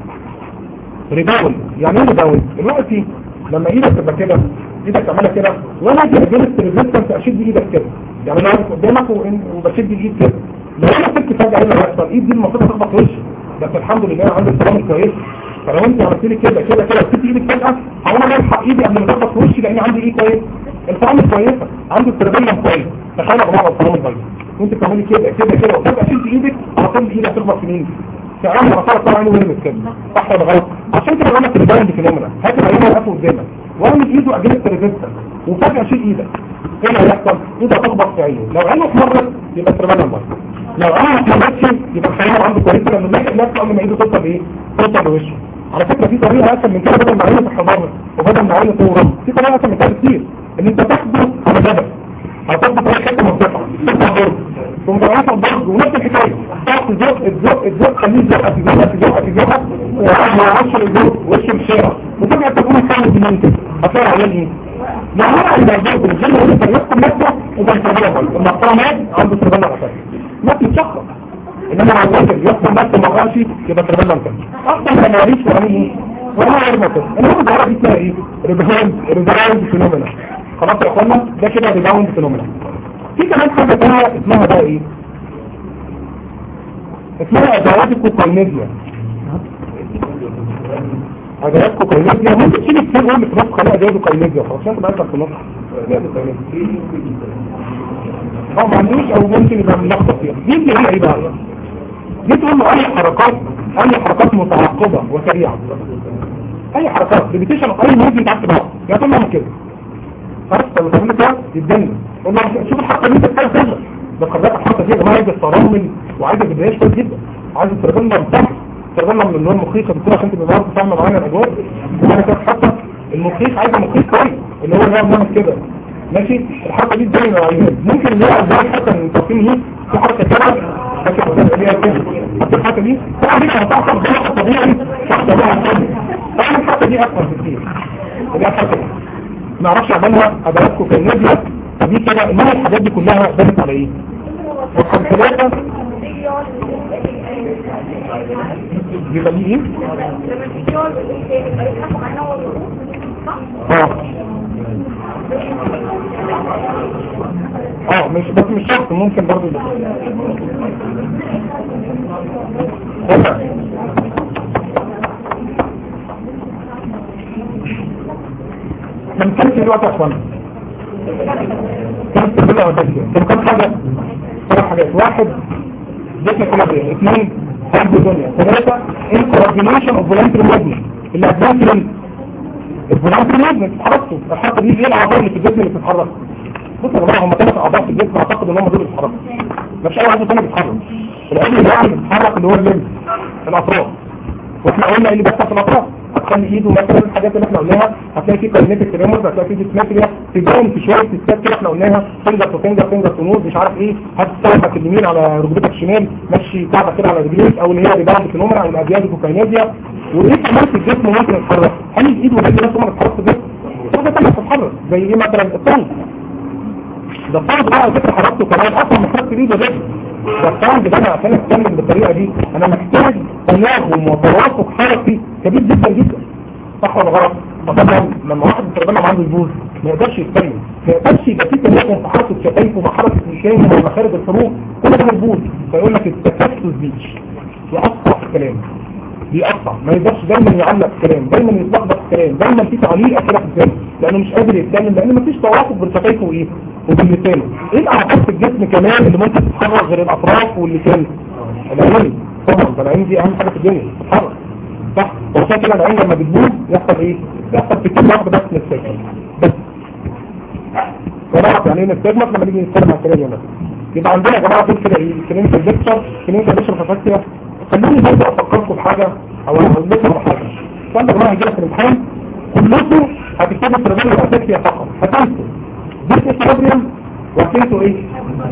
ريباول يعني ايه ريباول دلوقتي لما ايدك تبقى كده ايدك تعملها كده وانا اجي اجلس ريزيستنس اشد ايدك كده يعني انا واقف قدامك وبشد الايد كده لو انا سبت فجأة ايه اللي هيحصل ايد دي المفروض تخبط في وشي بس الحمد لله عندي الكلام كويس فلو انت عملت لي كده كده كده وسبت ايدك فجأة هقوم انا الحق ايدي قبل ما تخبط في وشي لان عندي ايه كويس الفرامل كويسه عندي التربيه كويس تخيل يا جماعه الفرامل كويس وانت بتعملي كده كده كده وفجأة شلت ايدك على طول ايدك هتخبط في مين تعالى مسار طبعا عينه وين كده صح ولا غلط عشان كده بقول لك الريباوند فينومينا هات العينه واقفه قدامك واعمل ايده اجيب ريزيستنس وفجأة شيل ايدك ايه اللي هيحصل ايده هتخبط في عينه لو عينه اتمرت يبقى التربيه بايظه لو عينه ما اتمرتش يبقى الخيال عنده كويس لانه ماسك نفسه قبل ما ايده توصل ايه توصل لوشه على فكرة في طريقة اسهل من كده بدل ما عينه تحضر وبدل ما عينه تورم في طريقة اسهل من كده كتير ان انت تاخده على جبل هتاخده في حته مرتفعه تفتح برج ثم ترفع البرج ونفس الحكايه تاخد تزق تزق تزق خليه يزق تزق تزق تزق ما يعرفش الزق وش الشارع وترجع تقوم تحاول بمين كده هتلاقي عيال ايه؟ يعني انا عند الزق الجن اللي انت يحكم نفسه وده التربيه المحترمات عنده تربيه اساسيه ما بتتشخص انما لو الراجل يحكم نفسه ما بقاش يبقى تربيه اساسيه اصلا ما ماليش ولا ايه ولا غير مكان المهم الظاهره دي اسمها ايه؟ ريباوند ريباوند فينومينا خلاص يا اخوانا ده كده ريباوند فينومينا في كمان حاجه ثانيه اسمها بقى ايه؟ اسمها ادوات الكوكاينيزيا ادوات كوكاينيزيا ممكن تشيل كتير قول في نص خليها ادوات كوكاينيزيا خلاص عشان تبقى انت في نص اه ما عندوش او ممكن يبقى ملخبط فيها دي اللي هي ايه بقى؟ دي تقول له اي حركات اي حركات متعاقبه وسريعه اي حركات ريبيتيشن اي موفمنت عكس بعض يعني تقول له كده خلاص لما تعمل كده يتجنن قول له شوف الحركه دي بتتكلم كذا ده قرارات الحركه دي يا جماعه عايزه ترمل وعايزه بدايات كويس جدا عايزه ترجمنا صح ترجمنا من اللون المخيخه بتكون عشان تبقى برضه فاهمه معانا الاجواء وبعد كده حتى المخيف عايز مخيف كويس اللي هو اللي هو بيعمل كده ماشي الحركه دي زي نوعيات ممكن اللي هو زي الحركه اللي متوقفين دي في حركه كده لكن اللي هي كده حتى الحركه دي طبعا دي هتحصل بشكل طبيعي شخص طبيعي طبعا الحركه دي اكبر بكتير اللي هي الحركه دي ما اعرفش اعملها ادرسكم في النادي دي كده انما الحاجات دي كلها بنت على ايه؟ رقم ثلاثة بيبقى ليه ايه؟ اه اه مش بس مش شرط ممكن برضه يبقى. هنا. احنا بنتكلم في الوقت يا اخوانا كم تبدأ وتبدأ كم كم حاجة ثلاث حاجات واحد جسم كلابية اثنين حب دنيا ثلاثة incoordination of voluntary movement اللي هتبقى الفولانتري موفمنت اتحركتوا الحركه دي ايه الاعضاء اللي في الجسم اللي بتتحرك بص يا جماعه هم ثلاث اعضاء في الجسم اعتقد ان هم دول اللي بيتحركوا مفيش اي عضو ثاني بيتحرك العضو اللي يعني بيتحرك اللي هو الليمف الاطراف واحنا قلنا ايه اللي بيحصل في الاطراف هتخلي ايده مثلا الحاجات اللي احنا قلناها هتلاقي في كوزمتيك تريمورز هتلاقي في ديسمتريا في جون في شويه تستات كده احنا قلناها فينجر تو فينجر فينجر تو نوز مش عارف ايه هتستوعبك اليمين على ركبتك الشمال مشي كعبك كده على رجليك او اللي هي ريباوند فينومينا او الابياد الكوكاينيزيا وايه كمان في الجسم ممكن يتحرك هل الايد والرجل بس هم اللي بيتحركوا في الجسم؟ حاجه ثانيه بتتحرك زي ايه مثلا الصوت ده الصوت بقى على فكره حركته كمان اصلا من حركه الايد والرجل ده الصوت ده انا عشان اتكلم بالطريقه دي انا محتاج تناغم وتوافق حركي كبير جدا جدا صح ولا غلط؟ فطبعا لما واحد بيستخدمها عنده البوز ما يقدرش يتكلم ما يقدرش يبقى في تناغم في حركه شفايفه مع حركه لسانه مع مخارج الحروف كل ده البوز فيقول لك التكسس بيتش يقطع في الكلام بيقطع ما يقدرش دايما يعلق كلام دايما يتلخبط الكلام دايما في تعليق كده في الكلام لانه مش قادر يتكلم لان مفيش توافق بين شفايفه وايه وبين لسانه ايه الاعضاء في الجسم كمان اللي ممكن تتحرك غير الاطراف واللسان العين طبعا ده العين دي اهم حاجه في الدنيا تتحرك صح وعشان كده العين لما بتبوظ يحصل ايه يحصل في كل واحده بس نستجمل بس ونعرف يعني ايه نستجمل لما نيجي نتكلم عن الكلام مثلا يبقى عندنا يا جماعه دول كده ايه كلينيكال ديكتشر كلينيكال ديكتشر فاسكتيا خلوني برضه افكركم بحاجه او اقول لكم بحاجه فانت يا جماعه هيجي لك في الامتحان كلكم هتكتبوا الترابيزه الاساسيه فقط هتنسوا بس الترابيزه وهتنسوا ايه؟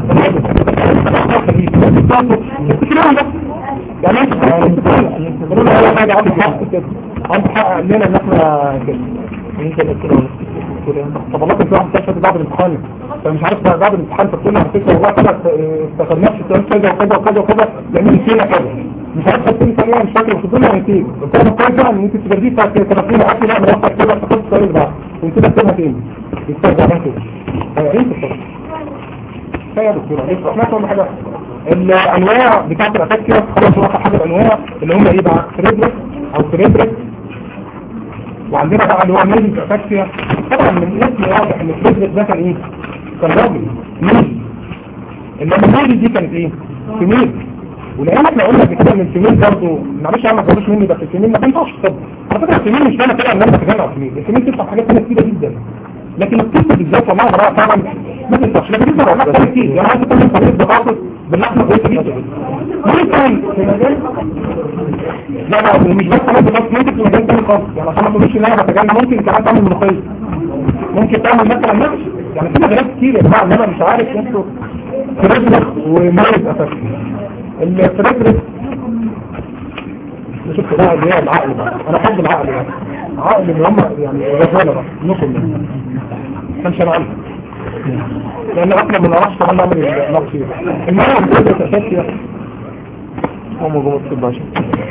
الترابيزه بس يعني انت قولوا لي اول حاجه عندك حق كده عندك حق لنا ان احنا كده انت اللي كده طب والله كنت واحد تشهد بعد الامتحان فمش عارف بعد الامتحان فتقول لي على فكره والله كده استخدمناش السؤال كذا وكذا وكذا وكذا لان نسينا كذا مش عارف تقول لي مش فاكر وتقول لي نسيت قلت لها كويس بقى ان انت تجديد بتاعت تلاتين عارف لا انا وقت كده افتكرت السؤال اللي بعد ونسيت اكتبها تاني يسترجع لها كده انت الصراحه يا دكتور احنا كنا حاجه الانواع بتاعت الاتاك كده خلاص واضحه حاجه الانواع اللي هم ايه بقى فريدريك او فريدريك وعندنا بقى اللي هو ميل اتاكسيا طبعا من اسم واضح ان فريدريك ده كان ايه كان راجل ميل انما ميل دي كانت ايه فيميل ولان احنا قلنا قبل كده ان الفيميل برضه معلش يا عم ما تقولوش مني بس الفيميل ما تنفعش طب على فكره الفيميل مش معنى كده ان انا بتجمع الفيميل الفيميل تفتح حاجات ثانيه كتيره جدا لكن الطب بالذات والله بقى طبعا ما تنفعش لكن تقدر والله كتير كتير يعني عايز تعمل طريقه بطاطس باللحمه كويسه جدا ممكن في مجال لا لا ومش بس انا بس ممكن في مجال تاني خالص يعني عشان ما تقولوش ان انا بتجنن ممكن كمان تعمل ملوخيه ممكن تعمل مثلا نفس يعني في مجالات كتير يا جماعه ان انا مش عارف انتوا فريدريك ومارد اساسا الفريدريك شفت بقى اللي هي العقل بقى انا احب العقل بقى عقل اللي هم يعني رجاله بقى نقل منه كانش انا عارف لان احنا ما نعرفش كمان نعمل النقص المهم بتدرس اساسيه هم جوه الطب عشان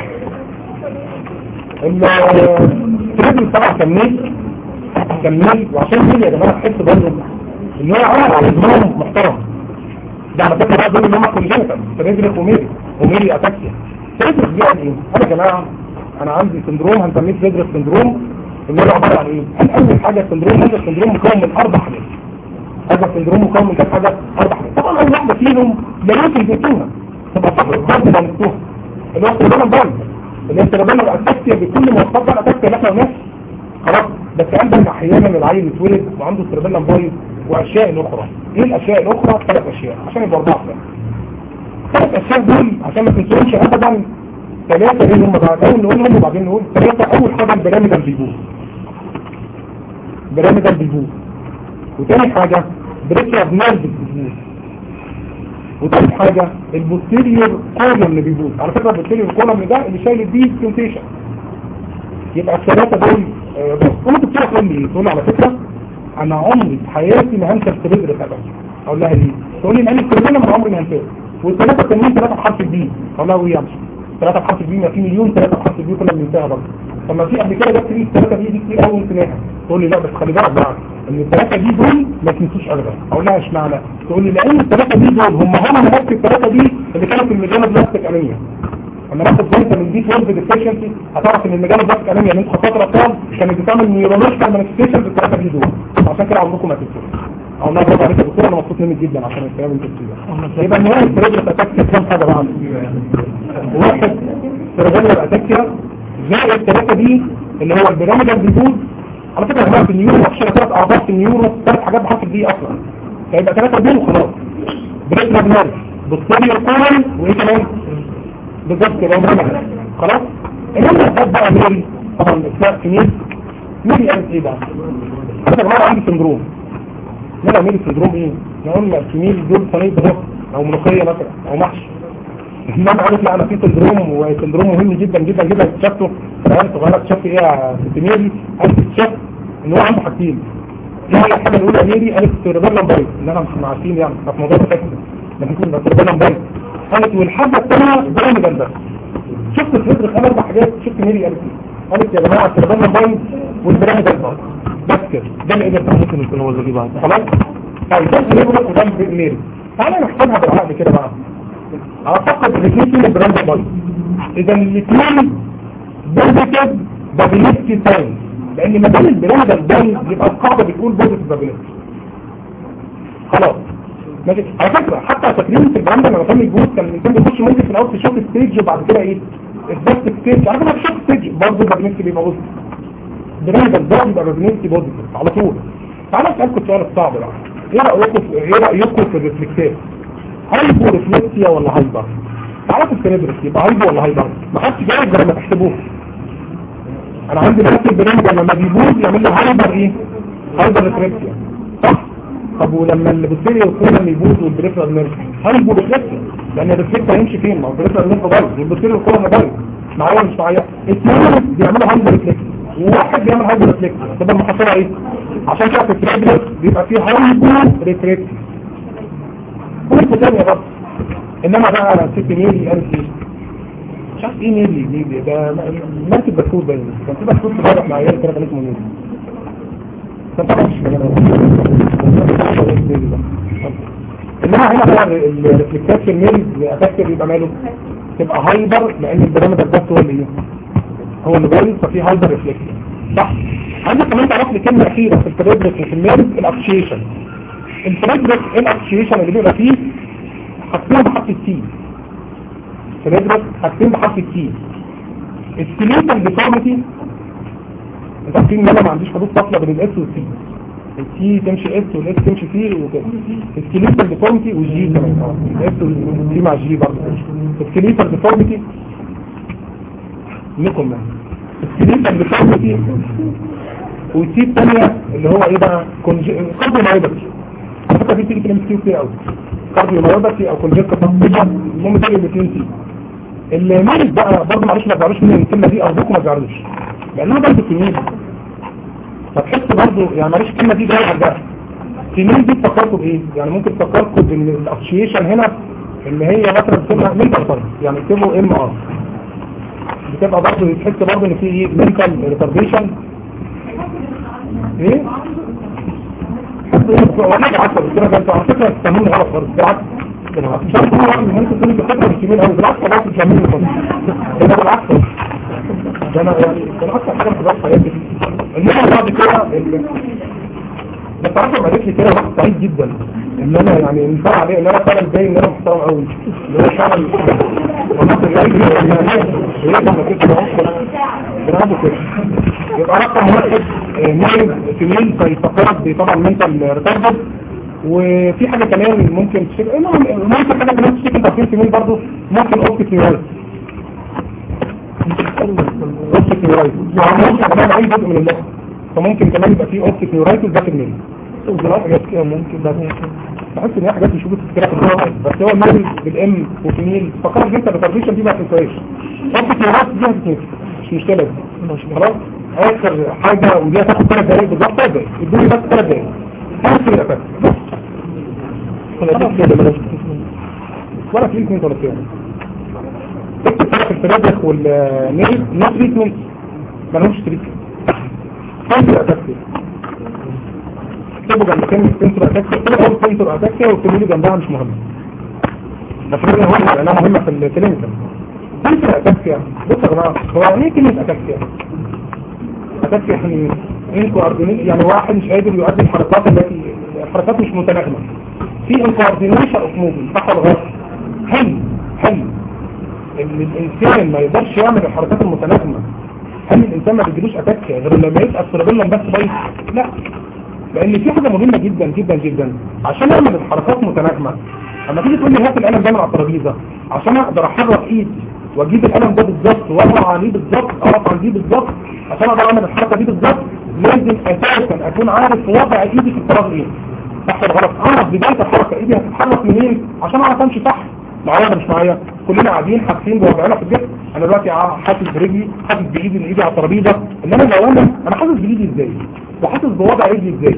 التريد طبعا كان ميل كان ميل وعشان ميل يا جماعه تحس برضه ان هو عمل على دماغه محترم ده على فكره بقى دول اللي هم كونجنتال تريد وميل وميل اتاكسيا تريد دي يعني ايه؟ انا يا جماعه انا عندي سندروم هنسميه تريد سندروم اللي هو عباره عن ايه؟ اول حاجه السندروم هذا السندروم مكون من اربع حاجات هذا السندروم مكون من كام حاجه اربع حاجات طبعا اول واحده فيهم لا يمكن تنسوها تبقى صح برضه ده نسوها اللي هو السيربيلم بايظ اللي هي السيربيلم الاساسيه بكل مواصفات بقى الاساسيه اللي احنا قلناها خلاص بس عندك احيانا العيل يتولد وعنده السيربيلم بايظ واشياء اخرى ايه الاشياء الاخرى ثلاث اشياء عشان يبقى اربعه ثلاث اشياء دول عشان ما تنسوهمش ابدا ثلاثه ايه هم بقى الاول نقولهم وبعدين نقول ثلاثه اول حاجه البرامج اللي بيجوز بيراميدال بيبوظ وتاني حاجة بريكيا نيرف بيبوظ وتالت حاجة البوستيريور كولوم اللي بيبوظ على فكرة البوستيريور كولوم ده اللي شايل الدي سنتيشن يبقى الثلاثة دول آه، بص انا كنت تقول لي تقول لي على فكرة انا عمري في حياتي ما هنسى السرير ابدا اقول لها ليه تقول لي لان السرير من عمري ما هنساه والثلاثة التانيين ثلاثة بحرف الدي اقول لها ويا مش ثلاثة بحرف الدي ما في مليون ثلاثة بحرف الدي كنا بننساها برضه طب ما في قبل كده جت لي الثلاثة دي دي كتير قوي نسيناها تقول لي لا بس خلي بالك بقى ان الثلاثة دي دول ما تنسوش ابدا اقول لها اشمعنى تقول لي لان الثلاثة دي دول هم هم نفس الثلاثة دي اللي كانوا في الميزان بلاستيك انيميا لما ناخد جلسه من دي 12 ديفيشنسي هتعرف ان المجال البلاستيك انيميا اللي انت خطوات الاطفال كانت بتعمل نيورولوجيكال مانيفستيشنز الثلاثة دي دول عشان كده عمركم ما تنسوا او الله برافو عليك يا دكتور انا مبسوط منك جدا عشان الكلام اللي انت بتقوله يبقى النهايه السيرفر اتاك كام حاجه بقى واحد سيرفر اتاك زائد الثلاثه دي اللي هو البيراميدال بيبوز على فكره هو في النيورو مفيش ثلاث اعضاء في النيورو ثلاث حاجات بحرف دي اصلا فيبقى ثلاثه دول وخلاص بريكنا بنارف بوستيريور كولن وايه كمان بالظبط كده وبرامج خلاص انما ده بقى ميري طبعا اسمها سنين ميري قالت ايه بقى انا بقى عندي سندروم نبقى ميري سندروم ايه نقول لك سنين دول صينيه بطاطس او ملوخيه مثلا او محشي انما عارف لا انا في سندروم وسندروم مهم جدا جدا جدا اكتشفته في العيال الصغيره اكتشفت ايه يا ست ميري قالت اكتشفت ان هو عنده حاجتين ايه هي الحاجه الاولى ميري قالت سيربيلم بايت ان انا مش عارفين يعني في موضوع الفكر لكن كنا سيربيلم بايت قالت والحاجه الثانيه برامج ده شفت في فكره خمس اربع حاجات شفت ميري قالت ايه قالت يا جماعه سيربيلم بايت والبرامج ده بس كده ده اللي قدرت ممكن يكون هو اللي بعد خلاص طيب ده اللي بيقول قدام ميري تعالى نحسبها بالعقل كده بقى اعتقد الاثنين فيهم براند بايت اذا الاثنين بوزيتيف بابيليتي ساين لان ما دام البراند البايت يبقى القاعده بتقول بوزيتيف بابيليتي خلاص ماشي على فكره حتى فاكرين في البراند لما كان الجوز كان الانسان بيخش ممكن في الاول في شوك ستيج وبعد كده ايه الباست ستيج على فكره في شوك ستيج برضه بابيليتي بيبقى بوزيتيف براند البايت يبقى بابيليتي بوزيتيف على طول تعالى اسالكم السؤال الصعب بقى ايه رايكم في ايه رايكم في الريفلكسات هايبو ريفلكسيا ولا هايبر تعرفوا السيريبرس يبقى هايبو ولا هايبر ما حدش جايب غير لما تحسبوه انا عندي نفس البرنامج لما بيبوظ يعمل له هايبر ايه هايبر ريفلكسيا صح طب ولما البكتيريا والكولا اللي يبوظ والبريفرال نيرف هايبو ريفلكسيا لان الريفلكس هيمشي فين ما هو البريفرال نيرف بايظ والبكتيريا والكولا بايظ معايا مش معايا اثنين بيعملوا هايبر ريفلكسيا وواحد بيعمل هايبر ريفلكسيا تبقى المحصله ايه عشان كده في السيريبرس بيبقى فيه هايبو ريفلكسيا كل تانية برضه انما بقى ست ميلي قالت لي مش عارف ايه ميلي ميلي ده مركب بسكوت باين كان في بسكوت صغير مع عيال كده كان اسمه ميلي كان طبعا مش مجال انما هنا بقى الريفلكتات في الميل اتاكد يبقى ماله تبقى هايبر لان البرامج البس هو اللي ايه هو اللي بايظ ففي هايبر ريفلكشن صح عايزك كمان تعرف لي كلمه اخيره في البريدرس وفي الميل الابشيشن الفريدرس ايه الابشيشن اللي بيبقى فيه حاجتين بحرف التي فريدرس حاجتين بحرف التي السكيليتال ديفورميتي انت عارفين ان انا ما عنديش حدود فاصله بين الاس والسي التي تمشي اس والاس تمشي سي وكده السكيليتال ديفورميتي والجي كمان اه الاس والسي مع الجي برضه السكيليتال ديفورميتي لكم السكيليتال ديفورميتي والسي الثانيه اللي هو ايه بقى كارديو مايوباثي على فكره في تيجي في الام كيو كتير قوي كارديو مايوباثي او كونجكتيف تنسيشن المهم تيجي الاثنين سي اللي مارس بقى برضه معلش ما تزعلوش من الكلمه دي ارجوكم ما تزعلوش لانها برضه سنين فتحس برضه يعني معلش الكلمه دي جايه بقى سنين دي تفكركم بايه؟ يعني ممكن تفكركم بان الاسوشيشن هنا اللي هي مثلا بتبقى منتال فرق يعني اكتبوا ام ار بتبقى برضه تحس برضه ان في ايه منتال ريتارديشن ايه؟ والله بالعكس الدكتوره انتوا على فكره تفهموني غلط خالص بالعكس مش عارف هو ممكن تكون الدكتوره مش كبيره قوي بالعكس والله مش فاهميني خالص ده بالعكس ده انا يعني ده اكتر حاجه في حياتي المهم بعد كده بس عارفه ما قالت لي كده واحد سعيد جدا ان انا يعني انفع عليه ان انا فعلا باين ان انا محترم قوي ان انا فعلا والله يعني ايه لما كنت برافو كده يبقى رقم واحد نايم سنين فيفكرك طبعا منتال ريتاردد وفي حاجة كمان ممكن تشتكي ممكن حاجة كمان تشتكي انت عارفين سنين برضه ممكن اوبتيك نيورايت اوبتيك نيورايت يعني ممكن كمان اي جزء من اللحم فممكن كمان يبقى فيه اوبتيك نيورايتس ده في الميل حاجات كده ممكن ده ممكن بحس ان هي حاجات مش بتفتكرها في الدماغ بس هو الميل بالام وفينيل فكرت انت الريتارديشن دي ما تنساش اوبتيك نيورايتس دي هتتنسي مش مشكله دي خلاص اخر حاجه ودي هتاخد ثلاث دقايق بالظبط ثلاث دقايق ادوني بس ثلاث دقايق خمس دقايق بس ولا دي كده بلاش ولا في اثنين ولا فيها اكتب فرق الفرادخ والنيل نو تريتمنت مالهمش تريتمنت خمس اتاكسيا اكتبوا جنب كلمة سنتر اتاكسيا اكتبوا اول سنتر اتاكسيا واكتبوا لي جنبها مش مهمة بس هي مهمة لانها مهمة في الكلينيكال سنتر اتاكسيا بصوا يا جماعة هو يعني ايه كلمة اتاكسيا؟ اتاكسيا يعني انكواردينيشن يعني واحد مش قادر يؤدي الحركات التي الحركات مش متناغمة في انكواردينيشن اوف موفمنت صح ولا غلط؟ حلو حلو ان الانسان ما يقدرش يعمل الحركات المتناغمه هل الانسان ما بيجيلوش اتاك غير لما يبقى السيربيلم بس بايظ لا لان في حاجه مهمه جدا جدا جدا عشان اعمل الحركات متناغمه اما تيجي تقول لي هات القلم ده من على الترابيزه عشان اقدر احرك ايدي واجيب القلم ده بالظبط واقف عليه بالظبط اقف عليه بالظبط عشان اقدر اعمل الحركه دي بالظبط لازم اساسا اكون عارف وضع ايدي في الفراغ ايه صح ولا غلط اعرف بدايه الحركه ايدي هتتحرك منين عشان اعرف امشي صح معايا ولا مش معايا كلنا قاعدين حاسين بوضعنا في الجسم انا دلوقتي حاسس برجلي حاسس بايدي ان ايدي على الترابيزه انما لو انا انا حاسس بايدي ازاي وحاسس بوضع رجلي ازاي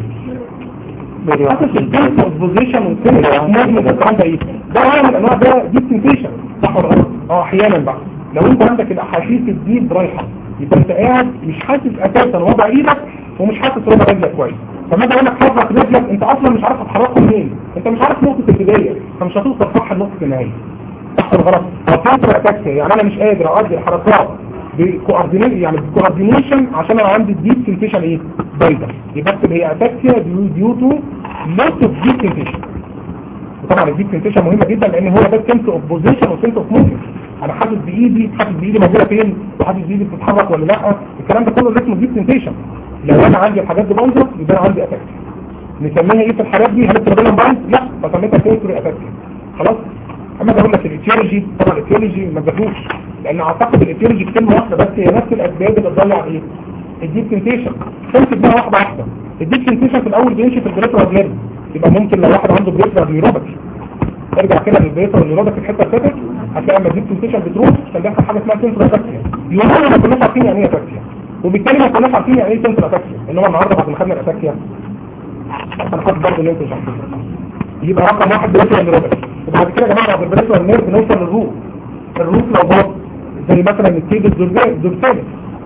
حاسس بالجنس والبوزيشن والسنة نجم الكلام ده ايه ده نوع من انواع ده دي سنسيشن صح ولا غلط اه احيانا بقى لو انت عندك الاحاسيس الديب رايحه يبقى انت قاعد مش حاسس اساسا وضع ايدك ومش حاسس وضع رجلك كويس فما اقول لك حرك رجلك انت اصلا مش عارف تحركه منين انت مش عارف نقطه البدايه فمش هتوصل صح لنقطه النهايه صح ولا غلط فالفتره اتاكسيا يعني انا مش قادر اؤدي الحركات بكوردينيشن يعني بكوردينيشن عشان انا عندي الديب سنسيشن ايه بايظه يبقى اكتب هي اتاكسيا ديو ديو تو لوس اوف ديب سنسيشن وطبعا الديب سنسيشن مهمه جدا لان هو ده سنس اوف بوزيشن وسنس اوف موفمنت انا حاسس بايدي حاسس بايدي موجوده فين وحاسس بايدي بتتحرك ولا لا الكلام ده كله اسمه ديب سنسيشن لو انا عندي الحاجات دي بايظه يبقى انا عندي اتاكسيا نسميها ايه في الحالات دي هل الترابيزه بايظ لا فسميتها سنسوري اتاكسيا خلاص اما اقول لك الايتيولوجي طبعا الايتيولوجي ما تدخلوش لان اعتقد الايتيولوجي كلمه واحده بس هي نفس الاسباب اللي تضيع ايه الديب سنسيشن تمسك بقى واحده واحده الديب سنسيشن في الاول بيمشي في البريفرال نيرف يبقى ممكن لو واحد عنده بريفرال نيوروباثي ارجع كده للبريفرال نيوروباثي في الحته اللي فاتت هتلاقي لما الديب سنسيشن بتروح كان بيحصل حاجه اسمها سنتر اتاكسيا يوميا ما كناش عارفين يعني ايه اتاكسيا وبالتالي ما كناش عارفين يعني ايه سنتر اتاكسيا انما النهارده بعد ما خدنا الاتاكسيا انا خدت برضه ان انتوا مش عارفين يبقى رقم واحد بريفرال نيوروباثي وبعد كده يا جماعه بعد البريفرال نيرف نوصل للروح الروح لو باظ زي مثلا الكيد الدورسالي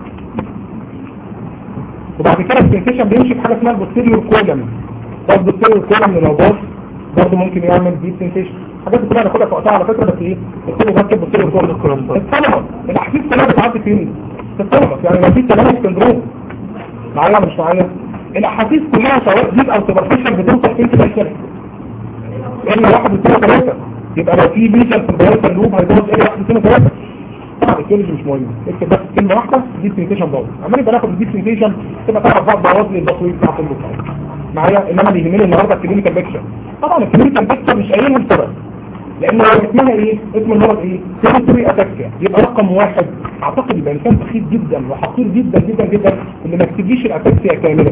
وبعد كده السنسيشن بيمشي في حاجه اسمها البوستيريور كولم برضه البوستيريور كولم لو باظ برضه ممكن يعمل دي سنسيشن الحاجات دي كلها هناخدها في وقتها على فكره بس ايه الكل بس البوستيريور كولم الثلمس الاحاسيس كلها بتعدي فين في الثلمس يعني لو في تلامس سندروم معايا ولا مش معايا الاحاسيس كلها سواء ديب او سوبرفيشال بتوصل فين في الكلى الا واحد اثنين ثلاثه يبقى لو في ليجن في البيوت اللوب هيبوظ ايه واحد اثنين ثلاثه طبعا الكيولوجي مش مهم اكتب بس كلمه واحده دي سنتيشن باظ عمال يبقى ناخد الديب سنتيشن تبقى تعرف بقى بوظ لي التصوير بتاع كل معايا انما اللي يهمني النهارده الكلينيكال بيكشر طبعا الكلينيكال بيكشر مش قايلها السبب لان هو اسمها ايه اسم المرض ايه سيريتوري اتاكيا يبقى رقم واحد اعتقد يبقى انسان بخيل جدا وحقير جدا جدا جدا اللي ما تكتبليش الاتاكيا كامله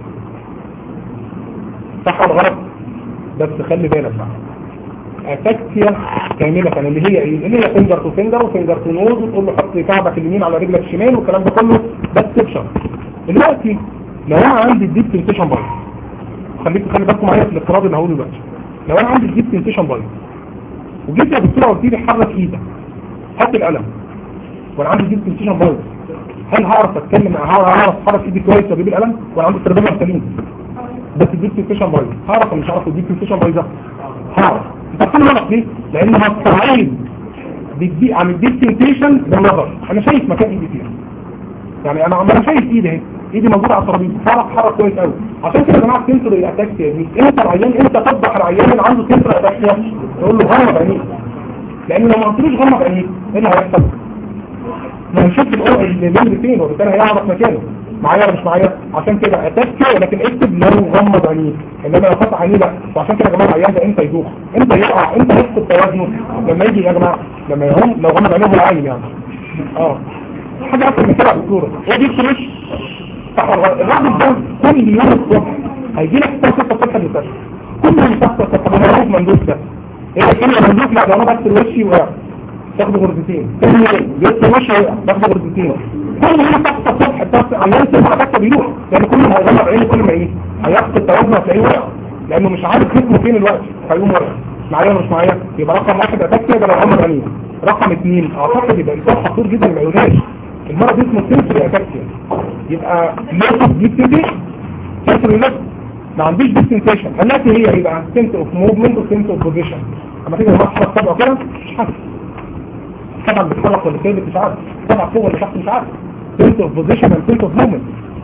صح ولا غلط بس خلي بالك بقى اتاكسيا كاملة اللي هي ايه اللي هي فينجر تو فينجر وفينجر تو نوز وتقول له حط كعبك اليمين على رجلك الشمال والكلام ده كله بس تبشر دلوقتي لو انا عندي الديب سنسيشن بايظ خليك تخلي بالكم معايا في الافتراض اللي هقوله دلوقتي لو انا عندي الديب سنسيشن بايظ وجيت يا دكتور قلت لي حرك ايدك هات القلم وانا عندي الديب سنسيشن بايظ هل هعرف اتكلم هعرف احرك ايدي كويس واجيب القلم وانا عندي التربيه سليم بس الديب سنسيشن بايظ هعرف ولا مش هعرف الديب سنسيشن بايظه هعرف انت كل غلط ليه لان هستعين بالدي عن الديب سنسيشن بالنظر انا شايف مكان ايدي فيها يعني انا انا شايف ايدي اهي ايدي موجوده على الترابيزه هعرف اتحرك كويس قوي عشان كده يا جماعه سنتر الاتاكسيا دي امتى العيان امتى تفضح العيان اللي عنده سنتر اتاكسيا تقول له غمض عينيك لان لو ما قلتلوش غمض عينيك ايه اللي هيحصل؟ ما هنشوف الليل فين وبالتالي هيعرف مكانه معايا ولا مش معايا عشان كده اتاكسيا ولكن اكتب لو غمض عينيك انما لو فتح عينيه لا وعشان كده يا جماعه العيان ده امتى يدوخ امتى يقع امتى يفقد توازنه لما يجي يا جماعه لما يهم لو غمض عينيه هو عين يعني اه حاجه اكتر من كده على الصوره هو دي الفريش صح ولا غلط؟ الراجل ده كل يوم الصبح هيجي لك الساعه 6 الصبح المستشفى كل يوم الساعه 6 الصبح انا عارف مندوب ده ايه كلمه مندوب لا ده انا بغسل وشي وقع تاخد غرزتين تاني يوم جبت وشي وقع تاخد غرزتين كل يوم الساعه 6 الصبح بتاعت عيان سبعه بس بيروح لان كل ما هيغمض عينه كل ما ايه هيفقد توازنه هتلاقيه وقع لانه مش عارف جسمه فين الوقت هيقوم وقع معايا ولا مش معايا يبقى رقم واحد اتاكد ده لو عمر غنيم رقم اثنين اعتقد يبقى انسان خطير جدا ما يقولهاش المرض اسمه سنسوري اتاكسيا يبقى لازم دي بتدي سنسوري لازم ما عنديش دي سنسيشن التي هي يبقى سنس اوف موفمنت وسنس اوف بوزيشن اما تيجي تروح تحط طبقه كده مش حاسس طبعا بتتحرك ولا ثابت مش عارف طبعا فوق ولا تحت مش عارف سنس اوف بوزيشن اند سنس اوف موفمنت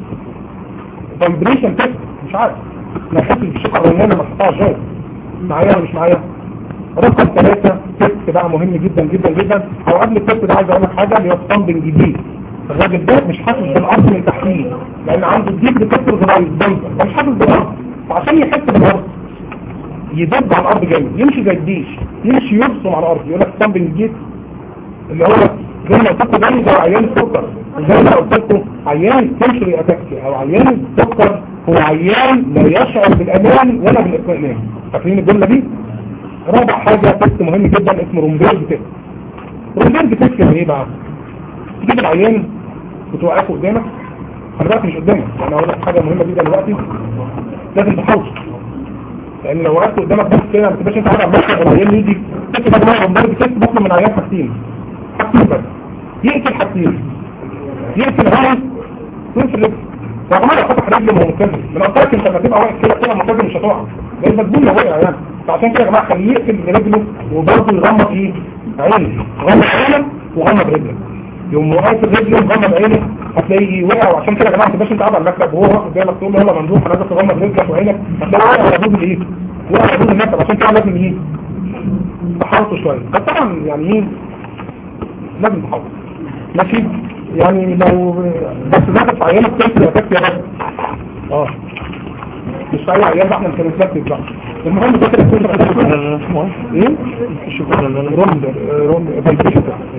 فايبريشن تيست مش عارف ما حاسس بالشقه الرنانه ما تحطهاش ازاي معايا ولا مش معايا رقم ثلاثة تيست بقى مهم جدا جدا جدا او قبل التيست ده عايز اقول لك حاجه اللي هو ستاندنج جديد الراجل ده مش حاسس بالارض من تحتيه لان عنده الديب ديتكتور صغير مش حاسس بالارض فعشان يحس بالارض يدب على الارض جامد يمشي زي الديش يمشي يرسم على الارض يقول لك ستاندنج جديد اللي هو زي ما قلت لكم ده زي عيان السكر زي ما قلت لكم عيان سنشري اتاكسي او عيان السكر هو عيان لا يشعر بالامان ولا بالاطمئنان فاكرين الجمله دي رابع حاجة تست مهم جدا اسمه رومبيرج تست رومبيرج تست يعني ايه بقى تجيب العيان وتوقفه قدامك انا دلوقتي مش قدامك انا اقول لك حاجة مهمة جدا دلوقتي لازم تحوش لان لو وقفت قدامك بس كده ما تبقاش انت عارف بس العيان يجي تست بقى معاه رومبيرج تست بطلب من العيان حاجتين حاجتين بس يقتل حاجتين يقتل العيان ويقتل رجل رغم انه فتح رجله وهو ملتزم من قلت انت لما تبقى واقف كده كده ملتزم مش هتقع لان مجنون لو وقع يعني فعشان كده يا جماعه خليه يقفل رجله وبرضه يغمض ايه عينه غمض عينك وغمض رجلك يوم واقف رجله وغمض عينك هتلاقيه وقع وعشان كده يا جماعه ما تبقاش انت قاعد على المكتب وهو واقف قدامك تقول له يلا ممدوح انا لازم تغمض رجلك وعينك هتلاقيه وقع على جوز الايه وقع على جوز المكتب عشان كده لازم ايه تحاوطه شويه بس طبعا يعني ايه لازم تحاوط ماشي يعني لو بس ده في عينك تنسى تكفي بس اه مش في اي عيان بقى احنا مش هنتلكك بقى المهم ده كده كل ايه روند روند فايبريشن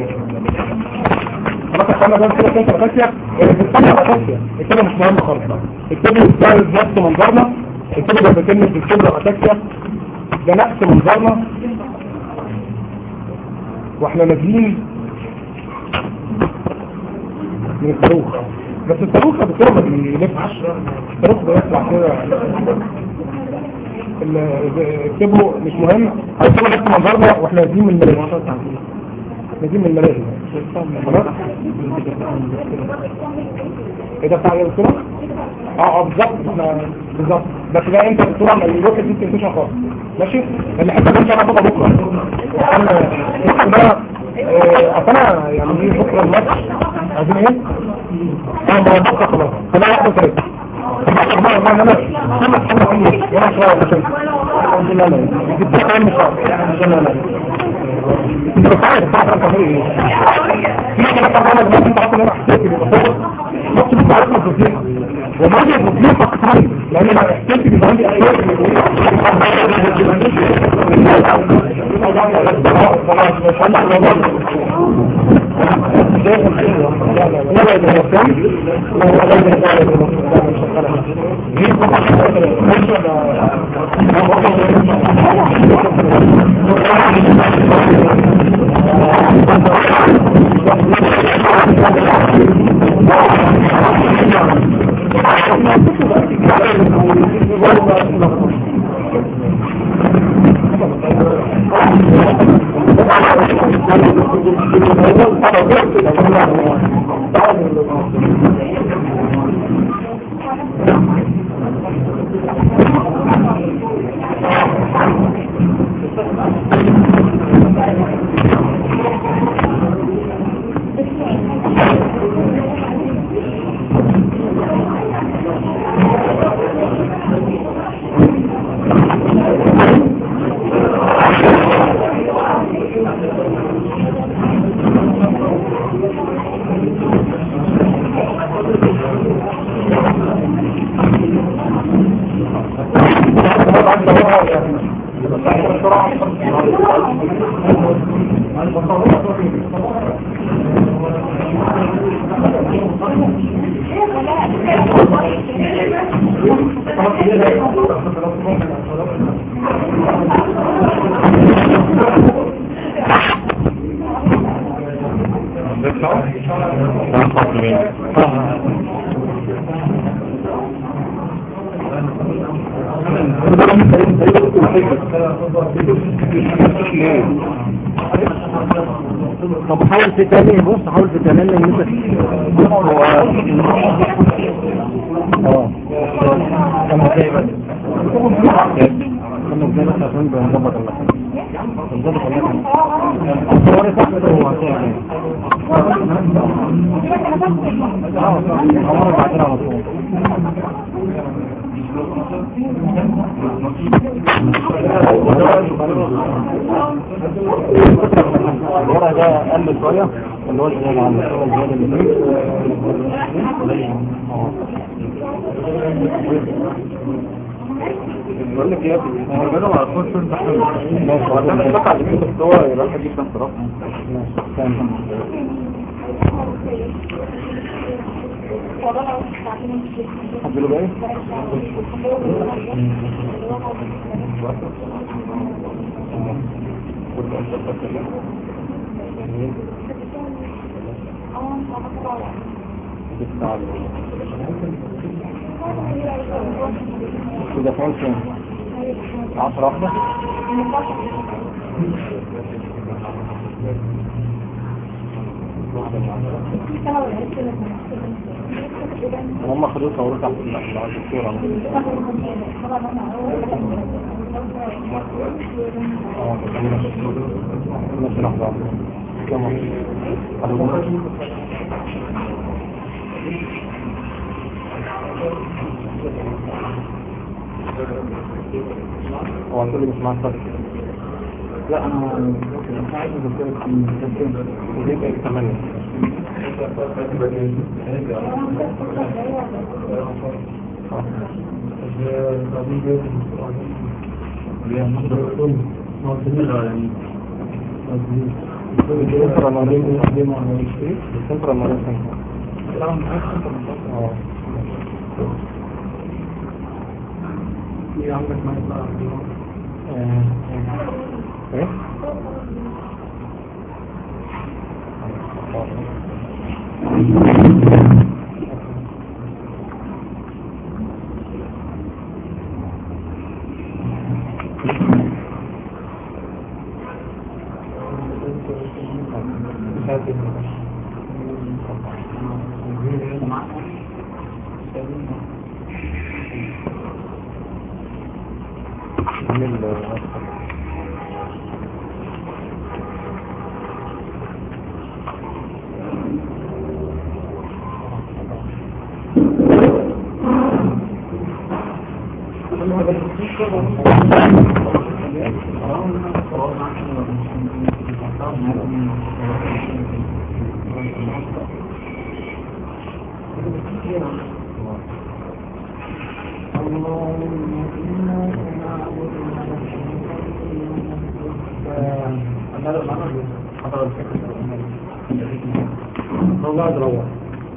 خلاص احنا بقى كده كده فاكيه بتطلع فاكيه الكلمه مش مهم خالص بقى الكلمه ده نفس منظرنا الكلمه ده كلمه الكبرى فاكيه ده نفس منظرنا واحنا نازلين من الصاروخ بس الصاروخ بتوع ما بيلفش الصاروخ بيطلع كده اكتبه مش مهم هيكتبوا بس منظرنا واحنا نازلين من الملاهي نازلين من الملاهي خلاص ايه ده بتاع ايه الصورة؟ اه اه بالظبط احنا بالظبط بس ده انت الصورة ما يروح دي تنتشر خالص ماشي اللي حتى ده انا بقى بكره انا ده اصل انا يعني ايه بكره الماتش عايزين ايه؟ اه ما بكره خلاص خلينا واحده ثلاثه والله والله انا انا انا ايه وانا شويه ولا شيء الحمد لله لا جبت كمان مش عارف لا لا انت مش عارف تعرف انت ايه في كده طبعا انا ما كنت عارف ان انا احتاج يبقى نفس التعرف الفضيحه وما هي الفضيحه كتير لان انا احتاج يبقى عندي احتياج طب حاول في تاني بص حاول في تاني ان انت بص هو اه كان ازاي بس كان ازاي بس عشان بنظبط الله بنظبط الله هو انا صح هو هتعمل اه صح هو بعدين على طول الورق ده قل شوية اللي هو الزيادة عن الزيادة اللي فيه بقول لك يا ابني هو بدأوا على طول شو تحمل هو انا مش بقى على كده الصور يبقى اجيب كام صراحه هتجيله بايه؟ كده فعل كام؟ عشرة واحدة؟ هم خدوه صوروا تحت الدكتورة اه ماشي لحظة كم واحد؟ هو هتقول لي مش معاك فرق لا انا مش عايز اذكرك في ودي كانت ثمانية ايه والله تروح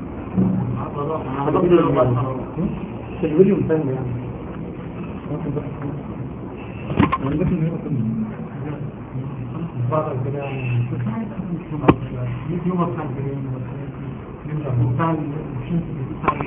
الفيديو مثال يعني بعض الكلام يوم الخمسين